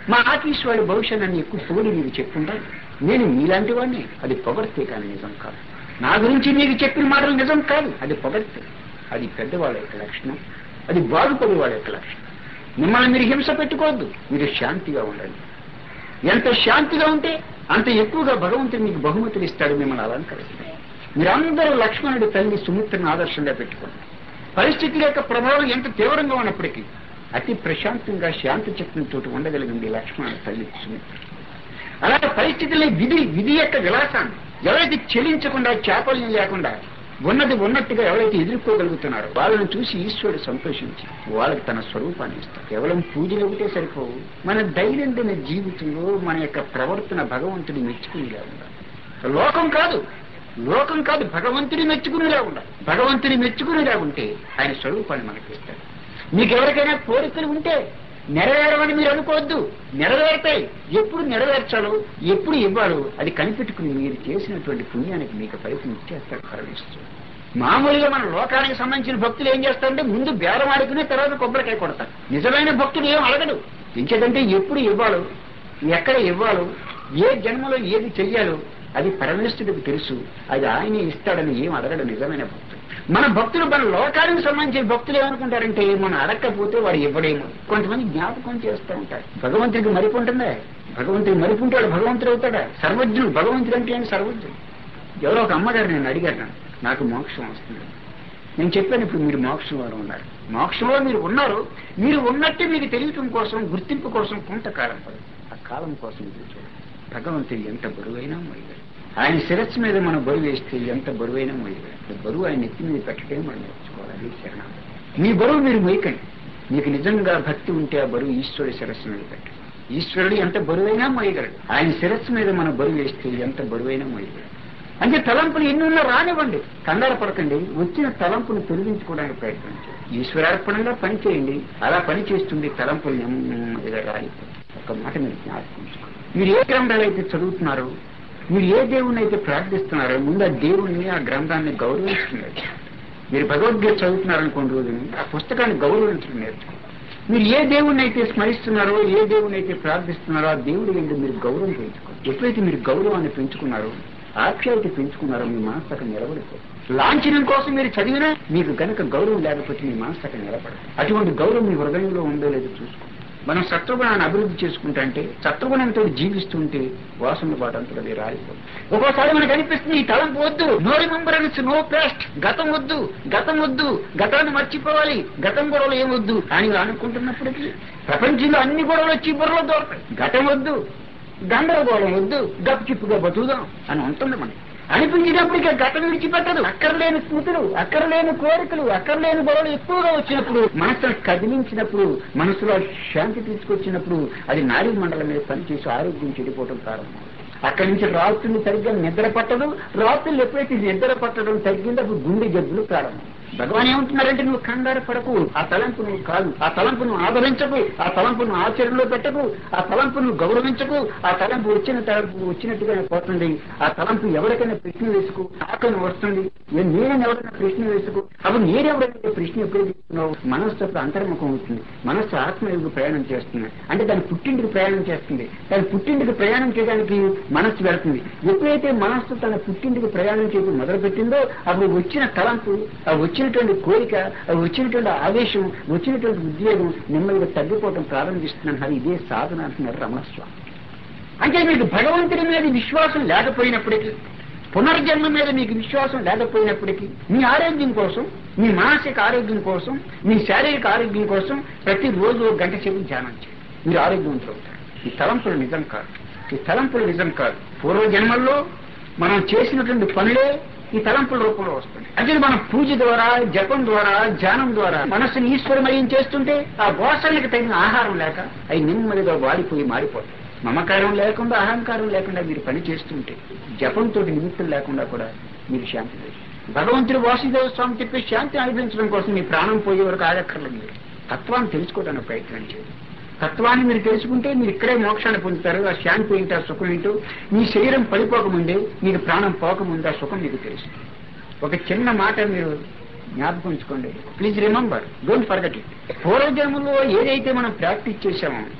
Speaker 1: మా ఆఫీస్ వాడి భవిష్యత్ నన్ను ఎక్కువ పొగిడి మీరు చెప్పుంటారు నేను మీలాంటి వాడిని అది పొగడితే కానీ నిజం కాదు నా గురించి మీకు చెప్పిన మాటలు నిజం కాదు అది పొగడితే అది పెద్దవాళ్ళ యొక్క లక్షణం అది బాగుపడే వాళ్ళ యొక్క లక్షణం మిమ్మల్ని మీరు హింస పెట్టుకోవద్దు మీరు శాంతిగా ఉండండి ఎంత శాంతిగా ఉంటే అంత ఎక్కువగా భగవంతుడు మీకు బహుమతులు ఇస్తాడు మిమ్మల్ని అలంకరిస్తాడు మీరందరూ లక్ష్మణుడి తల్లి సుమిత్రను ఆదర్శంగా పెట్టుకోండి పరిస్థితుల యొక్క ప్రభావం ఎంత తీవ్రంగా ఉన్నప్పటికీ అతి ప్రశాంతంగా శాంతి చిత్తంతో ఉండగలిగింది లక్ష్మణుడి తల్లి సుమిత్ర అలాగే పరిస్థితుల్లో విధి విధి యొక్క విలాసాన్ని ఎవరైతే చెలించకుండా చాపల్యం లేకుండా ఉన్నది ఉన్నట్టుగా ఎవరైతే ఎదుర్కోగలుగుతున్నారో వాళ్ళని చూసి ఈశ్వరుడు సంతోషించి వాళ్ళకి తన స్వరూపాన్ని ఇస్తాడు కేవలం పూజలు ఒకటే సరిపోవు మన దైనందిన జీవితంలో మన యొక్క ప్రవర్తన భగవంతుడి మెచ్చుకునేలా ఉండాలి లోకం కాదు లోకం కాదు భగవంతుడి మెచ్చుకునేలా ఉండాలి భగవంతుడి మెచ్చుకునేలా ఉంటే ఆయన స్వరూపాన్ని మనకి ఇస్తాడు మీకు ఎవరికైనా కోరికలు ఉంటే నెరవేరమని మీరు అనుకోవద్దు నెరవేరుతాయి ఎప్పుడు నెరవేర్చాలో ఎప్పుడు ఇవ్వాలో అది కనిపెట్టుకుని మీరు చేసినటువంటి పుణ్యానికి మీకు ఫలితం ఇచ్చేస్తాడు పరమేశ్వరుడు మామూలుగా మన లోకానికి సంబంధించిన భక్తులు ఏం చేస్తారంటే ముందు బేరం ఆడుకునే తర్వాత కొబ్బరికాయ కొడతారు నిజమైన భక్తుడు ఏం అడగడు ఎంచేదంటే ఎప్పుడు ఇవ్వాలో ఎక్కడ ఇవ్వాలో ఏ జన్మలో ఏది చెయ్యాలో అది పరమేశ్వరుడికి తెలుసు అది ఆయనే ఇస్తాడని ఏం అడగడు నిజమైన భక్తుడు మన భక్తులు మన లోకానికి సంబంధించిన భక్తులు ఏమనుకుంటారంటే మనం అడగకపోతే వాడు ఇవ్వడేమో కొంతమంది జ్ఞాపకం చేస్తూ ఉంటారు భగవంతుడికి మరిపు ఉంటుందా భగవంతుడికి మరిపు ఉంటాడు భగవంతుడు అవుతాడా సర్వజ్ఞుడు భగవంతుడు అంటే ఏంటి సర్వజ్ఞుడు ఎవరో ఒక అమ్మగారు నేను అడిగాను నాకు మోక్షం వస్తుంది నేను చెప్పాను ఇప్పుడు మీరు మోక్షంలో ఉన్నారు మోక్షంలో మీరు ఉన్నారు మీరు ఉన్నట్టే మీకు తెలియటం కోసం గుర్తింపు కోసం కొంతకాలం పడుతుంది ఆ కాలం కోసం ఇది చూడండి భగవంతుడు ఎంత బరువైనా మోయగలడు ఆయన శిరస్సు మీద మనం బరువు వేస్తే ఎంత బరువైనా మోయగలడు బరువు ఆయన నెత్తి మీద పెట్టడం మనం నేర్చుకోవాలి అది శరణం మీ బరువు మీరు మోయకండి మీకు నిజంగా భక్తి ఉంటే ఆ బరువు ఈశ్వరుడి శిరస్సు మీద పెట్టండి ఈశ్వరుడు ఎంత బరువైనా మోయగలడు ఆయన శిరస్సు మీద మన బరువు వేస్తే ఎంత బరువైనా మోయగలడు అంటే తలంపులు ఎన్నున్నా రానివ్వండి కంగారు పడకండి వచ్చిన తలంపును తొలగించుకోవడానికి ప్రయత్నించండి ఈశ్వరార్పణంగా పని చేయండి అలా పని చేస్తుంది తలంపులు నెమ్మదిగా రాలిపోతుంది ఒక మాట మీరు జ్ఞాపకం ఉంచుకోండి. మీరు ఏ గ్రంథాలు అయితే చదువుతున్నారో మీరు ఏ దేవుణ్ణి అయితే ప్రార్థిస్తున్నారో ముందు ఆ దేవుణ్ణి ఆ గ్రంథాన్ని గౌరవిస్తున్నారు మీరు భగవద్గీత చదువుతున్నారనుకోండి రోజుని ఆ పుస్తకాన్ని గౌరవించడం నేర్చుకోండి మీరు ఏ దేవుణ్ణి అయితే స్మరిస్తున్నారో ఏ దేవుణ్ణి అయితే ప్రార్థిస్తున్నారో ఆ దేవుడి ఏంటి మీరు గౌరవం పెంచుకోండి ఎప్పుడైతే మీరు గౌరవాన్ని పెంచుకున్నారో ఆప్యాయత పెంచుకున్నారో మీ మనసు అక్కడ నిలబడిపోతుంది లాంఛనం కోసం మీరు చదివినా మీకు గనక గౌరవం లేకపోతే మీ మనసు అక్కడ నిలబడదు అటువంటి గౌరవం మీ హృదయంలో ఉందో లేదో చూసుకోండి మనం సత్వగుణాన్ని అభివృద్ధి చేసుకుంటా అంటే సత్వగుణంతో జీవిస్తుంటే వాసన పాటంతా అది రాలిపోతుంది ఒక్కోసారి మనకు అనిపిస్తుంది ఈ తలంపు వద్దు నో రిమెంబరెన్స్ నో పేస్ట్ గతం వద్దు గతం వద్దు గతాన్ని మర్చిపోవాలి గతం గొడవలు ఏమొద్దు అని అనుకుంటున్నప్పటికీ ప్రపంచంలో అన్ని గొడవలు వచ్చి బుర్రలో దొరకాయి గతం వద్దు గందరగోళం వద్దు గప్చిప్పుగా బతుకుదాం అని ఉంటుంది మనకి అనిపించినప్పటికీ గతం విడిచిపెట్టదు అక్కర్లేని స్మృతులు అక్కర్లేని కోరికలు అక్కర్లేని గొడవలు ఎక్కువగా వచ్చినప్పుడు మనసును కదిలించినప్పుడు మనసులో శాంతి తీసుకొచ్చినప్పుడు అది నాడీ మండలం మీద పనిచేసి ఆరోగ్యం చెడిపోవడం ప్రారంభం అక్కడి నుంచి రాత్రులు సరిగ్గా నిద్ర పట్టదు రాత్రులు ఎప్పుడైతే నిద్ర పట్టడం తగ్గిందో అప్పుడు గుండె జబ్బులు ప్రారంభం భగవాన్ ఏమంటున్నారంటే నువ్వు కంగారు పడకు ఆ తలంపు నువ్వు కాదు ఆ తలంపు నువ్వు ఆదరించకు ఆ తలంపు నువ్వు ఆచరణలో పెట్టకు ఆ తలంపు నువ్వు గౌరవించకు ఆ తలంపు వచ్చిన తలంపు వచ్చినట్టుగానే పోతుంది ఆ తలంపు ఎవరికైనా ప్రశ్న వేసుకో ఆకలి వస్తుంది ఏ నేనని ఎవరైనా ప్రశ్న వేసుకో అప్పుడు నేనెవరైనా ప్రశ్న ఎప్పుడు తీసుకున్నావు మనస్సు అప్పుడు అంతర్ముఖం అవుతుంది మనస్సు ఆత్మయోగ ప్రయాణం చేస్తుంది అంటే దాని పుట్టింటికి ప్రయాణం చేస్తుంది దాని పుట్టింటికి ప్రయాణం చేయడానికి మనస్సు వెళుతుంది ఎప్పుడైతే మనస్సు తన పుట్టింటికి ప్రయాణం చేయడం మొదలుపెట్టిందో అప్పుడు వచ్చిన తలంపు ఆ వచ్చినటువంటి కోరిక ఆ వచ్చినటువంటి ఆవేశం వచ్చినటువంటి ఉద్వేగం నెమ్మదిగా తగ్గిపోవడం ప్రారంభిస్తుందన్నారు ఇదే సాధన అంటున్నారు రమణస్వామి అంటే మీకు భగవంతుడి మీద విశ్వాసం లేకపోయినప్పటికీ పునర్జన్మ మీద మీకు విశ్వాసం లేకపోయినప్పటికీ మీ ఆరోగ్యం కోసం మీ మానసిక ఆరోగ్యం కోసం మీ శారీరక ఆరోగ్యం కోసం ప్రతిరోజు ఒక గంట సేపు ధ్యానం చేయండి మీరు ఆరోగ్యవంతులు అవుతారు ఈ తలంపులు నిజం కాదు ఈ తలంపులు నిజం కాదు పూర్వ జన్మల్లో మనం చేసినటువంటి పనులే ఈ తలంపుల రూపంలో వస్తుంది అంటే మనం పూజ ద్వారా జపం ద్వారా ధ్యానం ద్వారా మనస్సుని ఈశ్వరమయం చేస్తుంటే ఆ వాసనలకు తగిన ఆహారం లేక అవి నెమ్మదిగా వాడిపోయి మారిపోతాయి మమకారం లేకుండా అహంకారం లేకుండా మీరు పని చేస్తుంటే జపంతో నిమిత్తం లేకుండా కూడా మీరు శాంతి లేదు భగవంతుడు వాసుదేవ స్వామి చెప్పే శాంతి అనుభవించడం కోసం మీ ప్రాణం పోయే వరకు ఆగక్కర్లేదు మీరు తత్వాన్ని తెలుసుకోవడానికి ప్రయత్నం చేయండి తత్వాన్ని మీరు తెలుసుకుంటే మీరు ఇక్కడే మోక్షాన్ని పొందుతారు ఆ శాంతి ఏంటో ఆ సుఖం ఏంటో మీ శరీరం పడిపోకముందే మీకు ప్రాణం పోకముందే ఆ సుఖం మీకు తెలుసు ఒక చిన్న మాట మీరు జ్ఞాపకం ఉంచుకోండి please remember don't forget it పూర్వజన్మలో ఏదైతే మనం ప్రాక్టీస్ చేశామో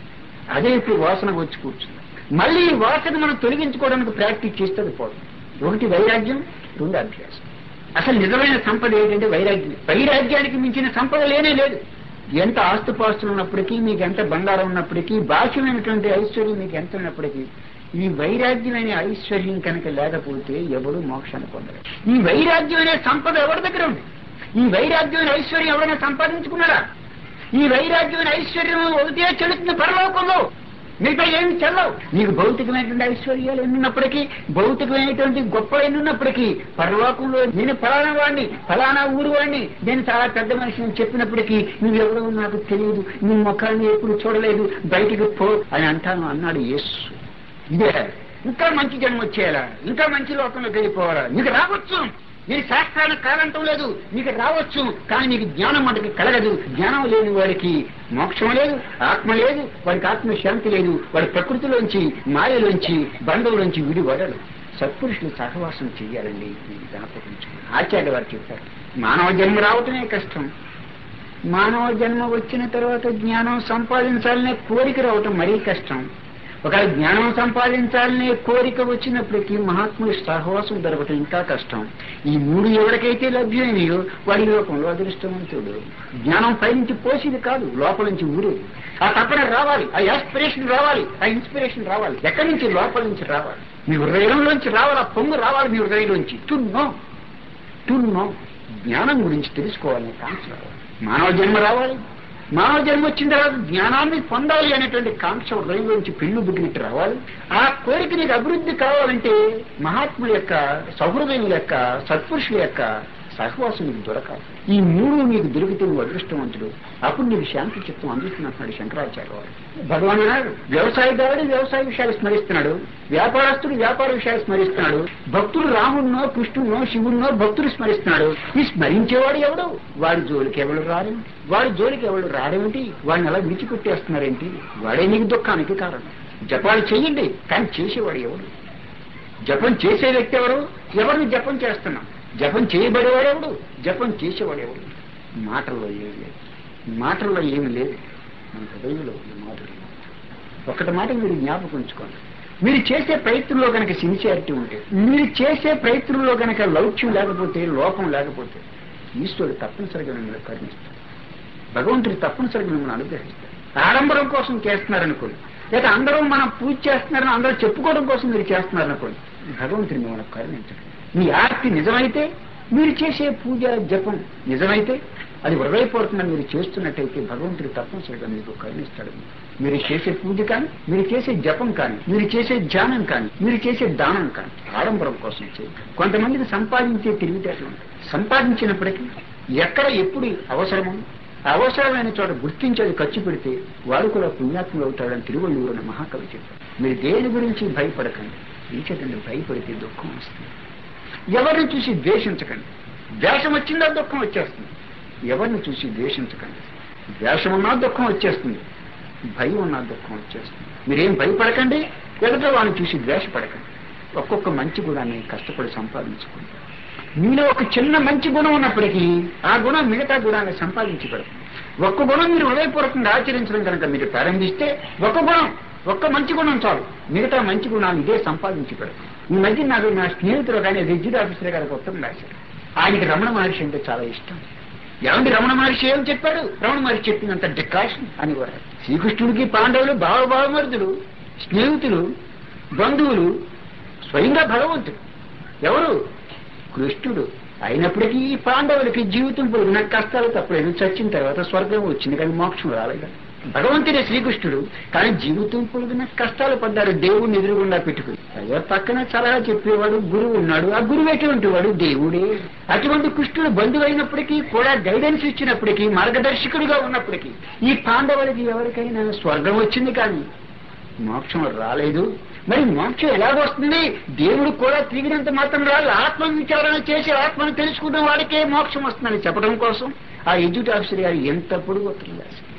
Speaker 1: అదే ఇప్పుడు వాసన వచ్చి కూర్చుంది మళ్ళీ ఈ వాసన మనం తొలగించుకోవడానికి ప్రాక్టీస్ చేస్తే అది పోతుంది ఒకటి వైరాగ్యం రెండు అభ్యాసం అసలు నిజమైన సంపద ఏంటంటే వైరాగ్యం వైరాగ్యానికి మించిన సంపద లేనే లేదు ఎంత ఆస్తుపాస్తులు ఉన్నప్పటికీ మీకు ఎంత బంగారం ఉన్నప్పటికీ బాహ్యమైనటువంటి ఐశ్వర్యం మీకు ఎంత ఉన్నప్పటికీ ఈ వైరాగ్యమైన ఐశ్వర్యం కనుక లేకపోతే ఎవడు మోక్షాన్ని పొందలేదు ఈ వైరాగ్యమైన సంపద ఎవరి దగ్గర ఉంది ఈ వైరాగ్యమైన ఐశ్వర్యం ఎవరైనా సంపాదించుకున్నారా ఈ వైరాగ్యమైన ఐశ్వర్యం ఒకటే చెడుతుంది పరలోకంలో మిగతా ఏమి చెల్లవు నీకు భౌతికమైనటువంటి ఐశ్వర్యాలు ఎన్నున్నప్పటికీ భౌతికమైనటువంటి గొప్ప ఎన్నున్నప్పటికీ పరలోకంలో నేను ఫలానా వాడిని ఫలానా ఊరు వాడిని నేను చాలా పెద్ద మనిషిని చెప్పినప్పటికీ నువ్వెవరో నాకు తెలియదు నీ ముఖాన్ని ఎప్పుడు చూడలేదు బయటికి పో అని అంటాను అన్నాడు యేసు ఇదే ఇంకా మంచి జన్మ వచ్చేయాలా ఇంకా మంచి లోకంలోకి వెళ్ళిపోవాలా నీకు రావచ్చు మీరు శాస్త్రాన్ని కాదంటం లేదు మీకు రావచ్చు కానీ మీకు జ్ఞానం మనకి కలగదు జ్ఞానం లేని వాడికి మోక్షం లేదు ఆత్మ లేదు వాడికి ఆత్మ శాంతి లేదు వాడి ప్రకృతిలోంచి మాయలోంచి బంధువులోంచి విడిపడడు సత్పురుషులు సహవాసం చెయ్యాలండి ఇది జ్ఞాపకించుకోండి ఆచార్య వారు చెప్పారు మానవ జన్మ రావటమే కష్టం మానవ జన్మ వచ్చిన తర్వాత జ్ఞానం సంపాదించాలనే కోరిక రావటం మరీ కష్టం ఒకవేళ జ్ఞానం సంపాదించాలనే కోరిక వచ్చినప్పటికీ మహాత్ముడి సహవాసం దొరకటం ఇంకా కష్టం ఈ మూడు ఎవరికైతే లభ్యమైనయో వాడి లోకంలో అదృష్టవంతుడు జ్ఞానం పైనుంచి పోసేది కాదు లోపల నుంచి ఊరేది ఆ తప్పన రావాలి ఆ యాస్పిరేషన్ రావాలి ఆ ఇన్స్పిరేషన్ రావాలి ఎక్కడి నుంచి లోపల నుంచి రావాలి మీ హృదయంలోంచి రావాలి ఆ పొంగు రావాలి మీ హృదయంలోంచి టు నో టు నో జ్ఞానం గురించి తెలుసుకోవాలనే కాంక్ష రావాలి మానవ జన్మ రావాలి మానవ జన్మ వచ్చిన తర్వాత జ్ఞానాన్ని పొందాలి అనేటువంటి కాంక్ష హృదయంలోంచి పిల్లు బుగ్గినట్టు రావాలి ఆ కోరిక నీకు అభివృద్ధి కావాలంటే మహాత్ముల యొక్క సహృదయుల యొక్క సత్పురుషుల యొక్క సహవాసం నీకు దొరకాలి ఈ మూడు నీకు దొరికితే నువ్వు అదృష్టవంతుడు అప్పుడు నీకు శాంతి చిత్తం అందుతున్నట్టున్నాడు శంకరాచార్య వారు భగవాన్ అన్నాడు వ్యవసాయదారుడు వ్యవసాయ విషయాలు స్మరిస్తున్నాడు వ్యాపారస్తుడు వ్యాపార విషయాలు స్మరిస్తున్నాడు భక్తుడు రాముడినో కృష్ణుడినో శివుడినో భక్తుడు స్మరిస్తున్నాడు ఈ స్మరించేవాడు ఎవడు వాడి జోలికి ఎవడు రారేమిటి వాడి జోలికి ఎవడు రారేమిటి వాడిని అలా విడిచిపెట్టేస్తున్నారేంటి వాడే నీకు దుఃఖానికి కారణం జపాలు చెయ్యండి కానీ చేసేవాడు ఎవడు జపం చేసే వ్యక్తి ఎవరు ఎవరిని జపం చేస్తున్నాం జపం చేయబడేవాడెవడు జపం చేసేవాడెవడు మాటల్లో ఏమి లేదు మాటల్లో ఏమి లేదు మన హృదయంలో ఉంది మాటలు ఒకటి మాట మీరు జ్ఞాపకం ఉంచుకోండి మీరు చేసే ప్రయత్నంలో కనుక సిన్సియారిటీ ఉంటే మీరు చేసే ప్రయత్నంలో కనుక లౌక్యం లేకపోతే లోపం లేకపోతే ఈశ్వరుడు తప్పనిసరిగా మిమ్మల్ని కరుణిస్తాడు భగవంతుడు తప్పనిసరిగా మిమ్మల్ని అనుగ్రహిస్తాడు ఆడంబరం కోసం చేస్తున్నారనుకోండి లేదా అందరూ మనం పూజ చేస్తున్నారని అందరూ చెప్పుకోవడం కోసం మీరు చేస్తున్నారనుకోండి భగవంతుడు మిమ్మల్ని కరుణించడు మీ ఆర్తి నిజమైతే మీరు చేసే పూజ జపం నిజమైతే అది హృదయపూర్వకంగా మీరు చేస్తున్నట్టయితే భగవంతుడు తప్పనిసరిగా మీకు కరుణిస్తాడు మీరు చేసే పూజ కానీ మీరు చేసే జపం కానీ మీరు చేసే ధ్యానం కానీ మీరు చేసే దానం కానీ ఆడంబరం కోసం చేయండి కొంతమందికి సంపాదించే తెలివితేటలు ఉంటాయి సంపాదించినప్పటికీ ఎక్కడ ఎప్పుడు అవసరమో ఆ అవసరమైన చోట గుర్తించేది ఖర్చు పెడితే వారు కూడా పుణ్యాత్ములు అవుతాడని తిరువళ్ళూరు అనే మహాకవి చెప్పారు మీరు దేని గురించి భయపడకండి ఇంకేటండి భయపడితే దుఃఖం వస్తుంది ఎవరిని చూసి ద్వేషించకండి ద్వేషం వచ్చిందా దుఃఖం వచ్చేస్తుంది ఎవరిని చూసి ద్వేషించకండి ద్వేషం ఉన్నా దుఃఖం వచ్చేస్తుంది భయం ఉన్నా దుఃఖం వచ్చేస్తుంది మీరేం భయపడకండి ఎదుట వాళ్ళని చూసి ద్వేషపడకండి ఒక్కొక్క మంచి గుణాన్ని కష్టపడి సంపాదించుకోండి మీలో ఒక చిన్న మంచి గుణం ఉన్నప్పటికీ ఆ గుణం మిగతా గుణాన్ని సంపాదించి పెడతాం ఒక్క గుణం మీరు హృదయపూర్వకంగా ఆచరించడం కనుక మీరు ప్రారంభిస్తే ఒక్క గుణం ఒక్క మంచి గుణం చాలు మిగతా మంచి గుణాలు ఇదే సంపాదించి పెడతాం ఈ మధ్య నాకు నా స్నేహితులు కానీ రిజిడ్ ఆఫీసర్ గారికి ఉత్తరం రాశారు ఆయనకి రమణ మహర్షి అంటే చాలా ఇష్టం ఏమండి రమణ మహర్షి ఏం చెప్పాడు రమణ మహర్షి చెప్పినంత డికాషన్ అని కూడా శ్రీకృష్ణుడికి పాండవులు భావభావమర్దులు స్నేహితులు బంధువులు స్వయంగా భగవంతుడు ఎవరు కృష్ణుడు అయినప్పటికీ ఈ పాండవులకి జీవితం పొడిగిన కష్టాలు తప్పలేదు చచ్చిన తర్వాత స్వర్గం వచ్చింది కానీ మోక్షం రాలేదు భగవంతుడే శ్రీకృష్ణుడు కానీ జీవితం పొడిగిన కష్టాలు పడ్డారు దేవుడిని ఎదురుగుండా పెట్టుకుని అయ్యో పక్కన సలహా చెప్పేవాడు గురువు ఉన్నాడు ఆ గురువు ఎటువంటి వాడు దేవుడే అటువంటి కృష్ణుడు బంధువు అయినప్పటికీ కూడా గైడెన్స్ ఇచ్చినప్పటికీ మార్గదర్శకుడిగా ఉన్నప్పటికీ ఈ పాండవులకి ఎవరికైనా స్వర్గం వచ్చింది కానీ మోక్షం రాలేదు మరి మోక్షం ఎలాగొస్తుంది దేవుడు కూడా తిరిగినంత మాత్రం రాదు ఆత్మ విచారణ చేసి ఆత్మను తెలుసుకున్న వాడికే మోక్షం వస్తుందని చెప్పడం కోసం ఆ ఎడ్యుట్ ఆఫీసర్ గారు ఎంత పొడుగు ఉత్తరం రాశారు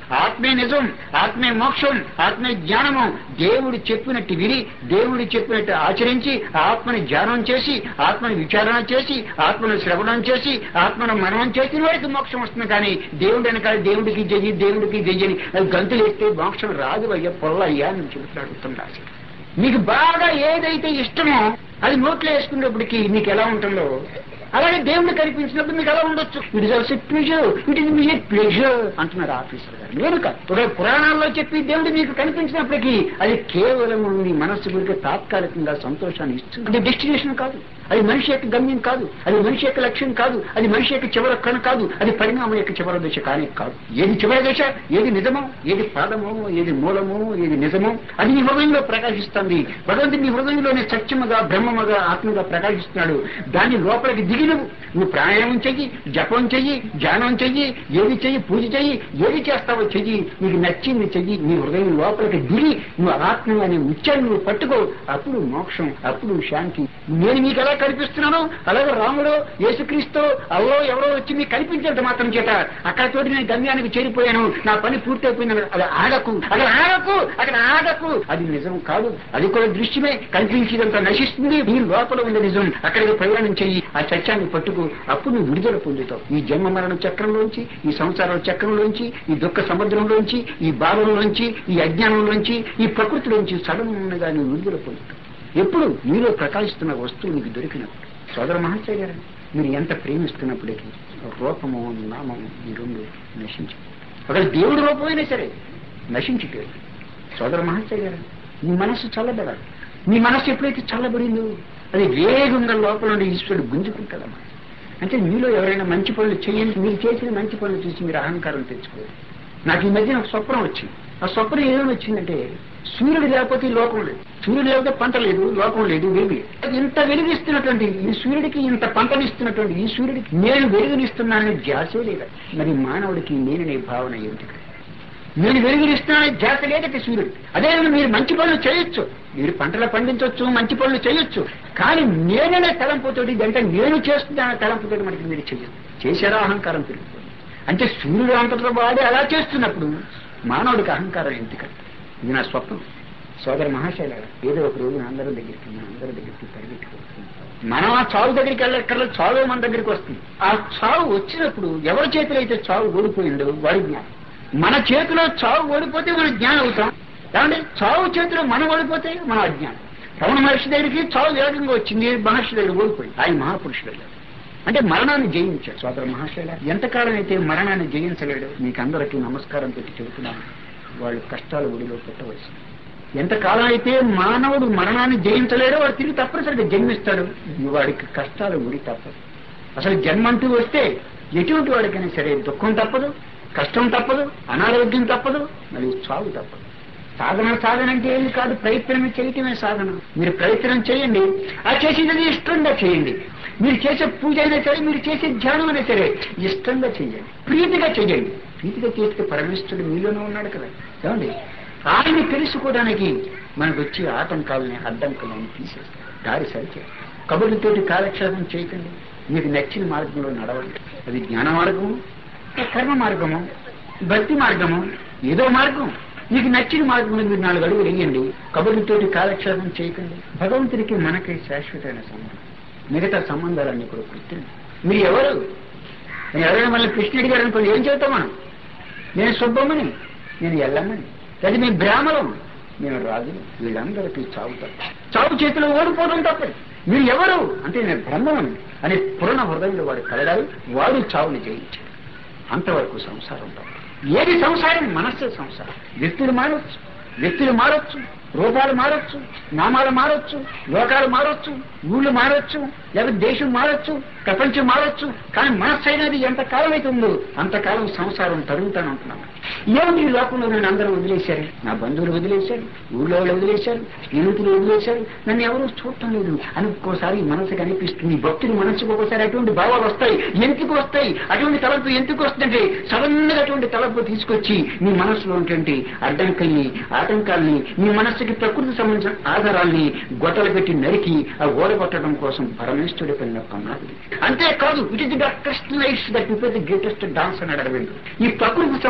Speaker 1: ఆత్మే నిజం ఆత్మే మోక్షం ఆత్మే జ్ఞానము దేవుడు చెప్పినట్టు విని దేవుడు చెప్పినట్టు ఆచరించి ఆత్మని ధ్యానం చేసి ఆత్మని విచారణ చేసి ఆత్మను శ్రవణం చేసి ఆత్మను మననం చేసిన వాడికి మోక్షం వస్తుంది కానీ దేవుడు వెనకాల దేవుడికి జయ్యి దేవుడికి జయ్యని గంతులు వేస్తే మోక్షం రాదు అయ్యా పొల్లయ్యా అని చెబుతాడు ఉత్తమ రాసి మీకు బాగా ఏదైతే ఇష్టమో అది నోట్లో వేసుకున్నప్పటికీ మీకు ఎలా ఉంటుందో అలాగే దేవుడు కనిపించినప్పుడు మీకు ఎలా ఉండొచ్చు it is also pleasure it is మీ ప్లెజర్ అంటున్నారు ఆఫీసర్ గారు నేను కాదు ఒక పురాణాల్లో చెప్పి దేవుడు మీకు కనిపించినప్పటికీ అది కేవలం మీ మనస్సు గురికి తాత్కాలికంగా సంతోషాన్ని ఇస్తుంది అది డెస్టినేషన్ కాదు అది మనిషి యొక్క గమ్యం కాదు అది మనిషి యొక్క లక్ష్యం కాదు అది మనిషి యొక్క చివరి కణ కాదు అది పరిణామం యొక్క చివరి దశ కానీ కాదు ఏది చివరి దశ ఏది నిజమో ఏది పాదమో ఏది మూలమో ఏది నిజమో అది నీ హృదయంలో ప్రకాశిస్తుంది భగవంతుడు నీ హృదయంలోనే సత్యముగా బ్రహ్మముగా ఆత్మగా ప్రకాశిస్తున్నాడు దాని లోపలికి దిగి నువ్వు నువ్వు ప్రాణాయామం చెయ్యి జపం చెయ్యి ధ్యానం చెయ్యి ఏది చెయ్యి పూజ చెయ్యి ఏది చేస్తావో చెయ్యి నీకు నచ్చింది చెయ్యి నీ హృదయం లోపలికి దిగి నువ్వు ఆత్మ అనే ఉచ్చాన్ని నువ్వు పట్టుకో అప్పుడు మోక్షం అప్పుడు శాంతి నేను మీకు ఎలా కనిపిస్తున్నాను అలాగే రాముడు యేసుక్రీస్తు అల్లో ఎవరో వచ్చి మీకు కనిపించేంత మాత్రం చేత అక్కడ తోటి నేను గమ్యానికి చేరిపోయాను నా పని పూర్తయిపోయింది అది ఆగకు అక్కడ ఆగకు అక్కడ ఆగకు అది నిజం కాదు అది కూడా దృశ్యమే కనిపించేదంతా నశిస్తుంది నీ లోపల ఉంది నిజం అక్కడికి ప్రయాణం చెయ్యి ఆ సత్యాన్ని పట్టుకు అప్పుడు నువ్వు విడుదల పొందుతావు ఈ జన్మ మరణ చక్రంలోంచి ఈ సంసార చక్రంలోంచి ఈ దుఃఖ సముద్రంలోంచి ఈ భావంలోంచి ఈ అజ్ఞానంలోంచి ఈ ప్రకృతిలోంచి సడన్గా నువ్వు విడుదల పొందుతావు ఎప్పుడు నీలో ప్రకాశిస్తున్న వస్తువు నీకు దొరికినప్పుడు సోదర మహాశయ గారు మీరు ఎంత ప్రేమిస్తున్నప్పటికీ రూపము నామము ఈ రెండు నశించి ఒకవేళ దేవుడి రూపమైనా సరే నశించిపోయాడు సోదర మహాశయ గారు నీ మనస్సు చల్లబడాలి నీ మనస్సు ఎప్పుడైతే చల్లబడిందో అది వేగంగా లోపల నుండి ఈశ్వరుడు గుంజుకుంటాడమ్మా అంటే మీలో ఎవరైనా మంచి పనులు చేయండి మీరు చేసిన మంచి పనులు చూసి మీరు అహంకారం తెచ్చుకోరు నాకు ఈ మధ్య నాకు స్వప్నం వచ్చింది ఆ స్వప్నం ఏమని వచ్చిందంటే సూర్యుడు లేకపోతే ఈ లోకం లేదు సూర్యుడు లేకపోతే పంట లేదు లోకం లేదు వెలుగు లేదు. ఇంత వెలుగిస్తున్నటువంటి ఈ సూర్యుడికి ఇంత పంటనిస్తున్నటువంటి ఈ సూర్యుడికి నేను వెలుగునిస్తున్నానని ధ్యాసే లేదా మరి మానవుడికి నేననే భావన ఏమిటి నేను వెలుగునిస్తున్నానని ధ్యాస లేదట సూర్యుడు అదే మీరు మంచి పనులు చేయొచ్చు మీరు పంటలు పండించవచ్చు మంచి పనులు చేయొచ్చు కానీ నేననే తలంపుతోటి అంటే నేను చేస్తున్నాన తలంపుతోటి మనకి మీరు చెయ్యదు చేశారా అహంకారం పెరుగుతుంది అంటే సూర్యుడు అంతటా వాడే అలా చేస్తున్నప్పుడు మానవుడికి అహంకారం ఎందుకంటే ఇది నా స్వప్నం సోదర మహాశైల ఏదో ఒక రోజు అందరి దగ్గరికి మన అందరి దగ్గరికి పరిగెట్టుకొస్తుంది మనం ఆ చావు దగ్గరికి వెళ్ళక్కర్లో చావు మన దగ్గరికి వస్తుంది ఆ చావు వచ్చినప్పుడు ఎవరి చేతిలో అయితే చావు ఓడిపోయిందో వాడి జ్ఞానం మన చేతిలో చావు ఓడిపోతే మనం జ్ఞానం అవుతాం ఏమంటే చావు చేతిలో మనం ఓడిపోతే మనం అజ్ఞానం రమణ మహర్షి దగ్గరికి చావు వేగంగా వచ్చింది మహర్షి దగ్గర ఓడిపోయింది ఆయన మహాపురుషుడు అయ్యాడు. అంటే మరణాన్ని జయించాడు సోదర మహాశైల ఎంతకాలం అయితే మరణాన్ని జయించలేడు మీకు అందరికీ నమస్కారం పెట్టి చెబుతున్నాను వాళ్ళు కష్టాలు ఒడిలో పెట్టవలసింది ఎంతకాలం అయితే మానవుడు మరణాన్ని జయించలేడో వాడు తిరిగి తప్పనిసరిగా జన్మిస్తాడు వాడికి కష్టాలు ఉడి తప్పదు అసలు జన్మంటూ వస్తే ఎటువంటి వాడికైనా సరే దుఃఖం తప్పదు కష్టం తప్పదు అనారోగ్యం తప్పదు మరియు చావు తప్పదు సాధన సాధన అంటే ఏమి కాదు ప్రయత్నం చేయటమే సాధన మీరు ప్రయత్నం చేయండి ఆ చేసేది ఇష్టంగా చేయండి మీరు చేసే పూజ అయినా సరే మీరు చేసే ధ్యానం అయినా సరే ఇష్టంగా చేయండి ప్రీతిగా చేయండి ప్రీతిగా చేస్తే పరమేశ్వరుడు మీలోనే ఉన్నాడు కదా ఏమండి ఆయన్ని తెలుసుకోవడానికి మనకు వచ్చే ఆటంకాలని అడ్డంకులని తీసేస్తారు దారి సరిచేయాలి కబుర్లతోటి కాలక్షేపం చేయకండి మీకు నచ్చిన మార్గంలో నడవండి అది జ్ఞాన మార్గము కర్మ మార్గము భక్తి మార్గము ఏదో మార్గం మీకు నచ్చిన మార్గంలో మీరు నాలుగు అడుగులు వేయండి కబుర్లతోటి కాలక్షేపం చేయకండి భగవంతుడికి మనకి శాశ్వతమైన సంబంధం మిగతా సంబంధాలన్నీ కూడా కృత్యం మీరు ఎవరు నేను ఎవరైనా మళ్ళీ కృష్ణుడి గారు అనుకోండి ఏం చెబుతాం మనం నేను సుబ్బమ్మని నేను ఎల్లమ్మని అది మేము బ్రాహ్మణం మేము రాజులు వీళ్ళందరికీ చావు తప్ప చావు చేతిలో ఓడిపోవడం తప్పదు మీరు ఎవరు అంటే నేను బ్రహ్మను అనే పురాణ హృదయంలో వాడు కలగాలి వాడు చావుని జయించాడు అంతవరకు సంసారం తప్ప ఏది సంసారం మనస్సే సంసారం వ్యక్తులు మారొచ్చు వ్యక్తులు మారొచ్చు రూపాలు మారొచ్చు నామాలు మారొచ్చు లోకాలు మారొచ్చు ఊళ్ళు మారొచ్చు లేదా దేశం మారొచ్చు ప్రపంచం మారొచ్చు కానీ మనస్సు అయినది ఎంత కాలం అయితే ఉందో అంతకాలం సంసారం తరుగుతానంటున్నాను ఏమిటి ఈ లోకంలో నన్ను అందరూ వదిలేశారు నా బంధువులు వదిలేశారు ఊళ్ళో వాళ్ళు వదిలేశారు స్నేహితులు వదిలేశారు నన్ను ఎవరూ చూడటం లేదు అని ఒక్కోసారి మనసుకు అనిపిస్తుంది భక్తుని మనసుకు ఒక్కోసారి అటువంటి భావాలు వస్తాయి ఎందుకు వస్తాయి అటువంటి తలపు ఎందుకు వస్తుందంటే సడన్ గా అటువంటి తలపు తీసుకొచ్చి నీ మనసులో ఉన్నటువంటి అడ్డంకుల్ని ఆటంకాల్ని నీ మనస్సుకి ప్రకృతి సంబంధించిన ఆధారాల్ని గొట్టలు పెట్టి నరికి ఆ ఓడగొట్టడం కోసం పరమేశ్వరుడి పైన పన్నాడు అంతేకాదు it is the best life that is the greatest dance అని అడగండి ఈ ప్రకృతికి సంబంధించిన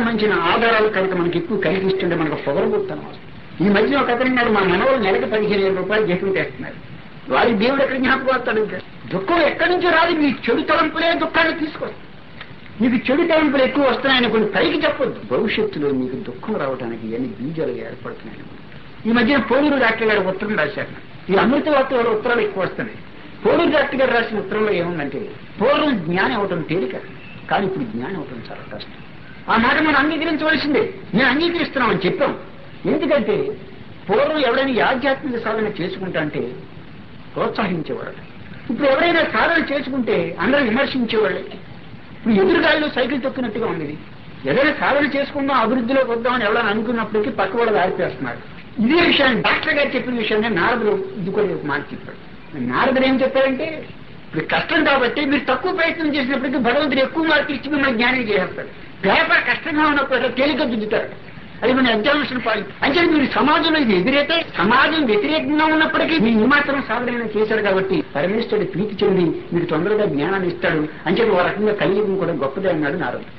Speaker 1: ఆధారాలు కనుక మనకి ఎక్కువ కనిపిస్తుంటే మనకు పొగరబోతాను ఈ మధ్య ఒక అతను ఉన్నాడు మా మనవాళ్ళు నెలకు పదిహేను వేల రూపాయలు జీతం చేస్తున్నారు వారి దేవుడు ఎక్కడ జ్ఞాపకం వస్తాడు ఇంకా దుఃఖం ఎక్కడి నుంచో రాదు మీ చెడు తలంపులే దుఃఖాన్ని తీసుకొస్తాయి మీకు చెడు తలంపులు ఎక్కువ వస్తున్నాయని కొన్ని పైకి చెప్పొద్దు భవిష్యత్తులో మీకు దుఃఖం రావడానికి ఎన్ని బీజాలుగా ఏర్పడుతున్నాయి ఈ మధ్యన పోలూరు డాక్టర్ గారు ఉత్తరం రాశారు ఈ అమృత వార్త వల్ల ఉత్తరాలు ఎక్కువ వస్తున్నాయి పోలూరు డాక్టర్ గారు రాసిన ఉత్తరంలో ఏముందంటే పూర్వం జ్ఞానం అవటం తేలిక కానీ ఇప్పుడు జ్ఞానం అవటం చాలా కష్టం ఆ మాట మనం అంగీకరించవలసిందే నేను అంగీకరిస్తున్నామని చెప్పాం ఎందుకంటే పూర్వం ఎవరైనా ఈ ఆధ్యాత్మిక సాధన చేసుకుంటా అంటే ప్రోత్సహించేవాడు ఇప్పుడు ఎవరైనా సాధన చేసుకుంటే అందరూ విమర్శించేవాళ్ళే ఇప్పుడు ఎదురుగాలిలో సైకిల్ తొక్కినట్టుగా ఉంది ఇది. ఏదైనా సాధన చేసుకుందాం అభివృద్ధిలోకి వద్దామని ఎవరైనా అనుకున్నప్పటికీ పక్క వాళ్ళు ఆరిపేస్తున్నారు ఇదే విషయాన్ని డాక్టర్ గారు చెప్పిన విషయాన్ని నారదుడు ఇది కూడా ఒక మాట చెప్పాడు నారదుడు ఏం చెప్పారంటే ఇప్పుడు కష్టం కాబట్టి మీరు తక్కువ ప్రయత్నం చేసినప్పటికీ భగవంతుడు ఎక్కువ మార్కులు ఇచ్చి మిమ్మల్ని జ్ఞానం చేసేస్తాడు పేపర్ కష్టంగా ఉన్నప్పుడు అట్లా తేలిక దిద్దుతాడు అది మన ఎగ్జామినేషన్ పాయింట్ అంటే మీరు సమాజంలో ఇది ఎదురైతే సమాజం వ్యతిరేకంగా ఉన్నప్పటికీ మీ ఈ మాత్రం సాధన చేశాడు కాబట్టి పరమేశ్వరుడు ప్రీతి చెంది మీరు తొందరగా జ్ఞానాన్ని ఇస్తాడు అంటే ఓ రకంగా కలియుగం కూడా గొప్పదే అన్నాడు నారదుడు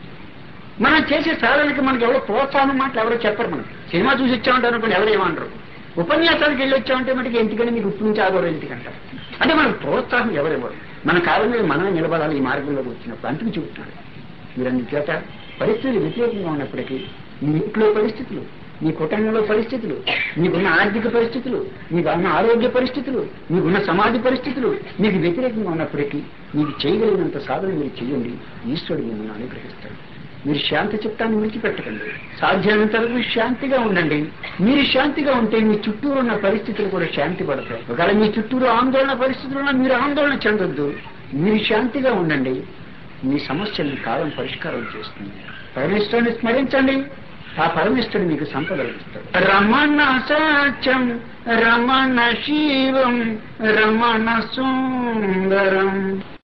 Speaker 1: మనం చేసే సాధనకి మనకి ఎవరో ప్రోత్సాహం మాటలు ఎవరో చెప్పరు మనం సినిమా చూసి వచ్చామంటారు అనుకోండి ఎవరు ఏమంటారు ఉపన్యాసానికి వెళ్ళి వచ్చామంటే మనకి ఎందుకని మీకు ఇప్పుడు నుంచి ఆగోరు ఎందుకంటారు అంటే మనకు ప్రోత్సాహం ఎవరెవరు మన కాలం మీద మనమే నిలబడాలి ఈ మార్గంలోకి వచ్చినప్పుడు అందుకు చెబుతున్నాడు మీరు అందుచేత పరిస్థితులు వ్యతిరేకంగా ఉన్నప్పటికీ మీ ఇంట్లో పరిస్థితులు మీ కుటుంబంలో పరిస్థితులు మీకున్న ఆర్థిక పరిస్థితులు మీకు ఉన్న ఆరోగ్య పరిస్థితులు మీకున్న సమాజ పరిస్థితులు మీకు వ్యతిరేకంగా ఉన్నప్పటికీ మీకు చేయగలిగినంత సాధన మీరు చేయండి ఈశ్వరుడు మిమ్మల్ని అనుగ్రహిస్తాడు మీరు శాంతి చిత్తాన్ని విడిచిపెట్టకండి సాధ్యమైనంత వరకు శాంతిగా ఉండండి మీరు శాంతిగా ఉంటే మీ చుట్టూరు ఉన్న పరిస్థితులు కూడా శాంతి పడతాయి ఒకవేళ మీ చుట్టూరు ఆందోళన పరిస్థితుల్లో మీరు ఆందోళన చెందొద్దు మీరు శాంతిగా ఉండండి మీ సమస్యల్ని కాలం పరిష్కారం చేస్తుంది పరమేశ్వరుని స్మరించండి ఆ పరమేశ్వరుడు మీకు సంపదలు ఇస్తాడు రమణ సత్యం రమణ శివం రమణ సుందరం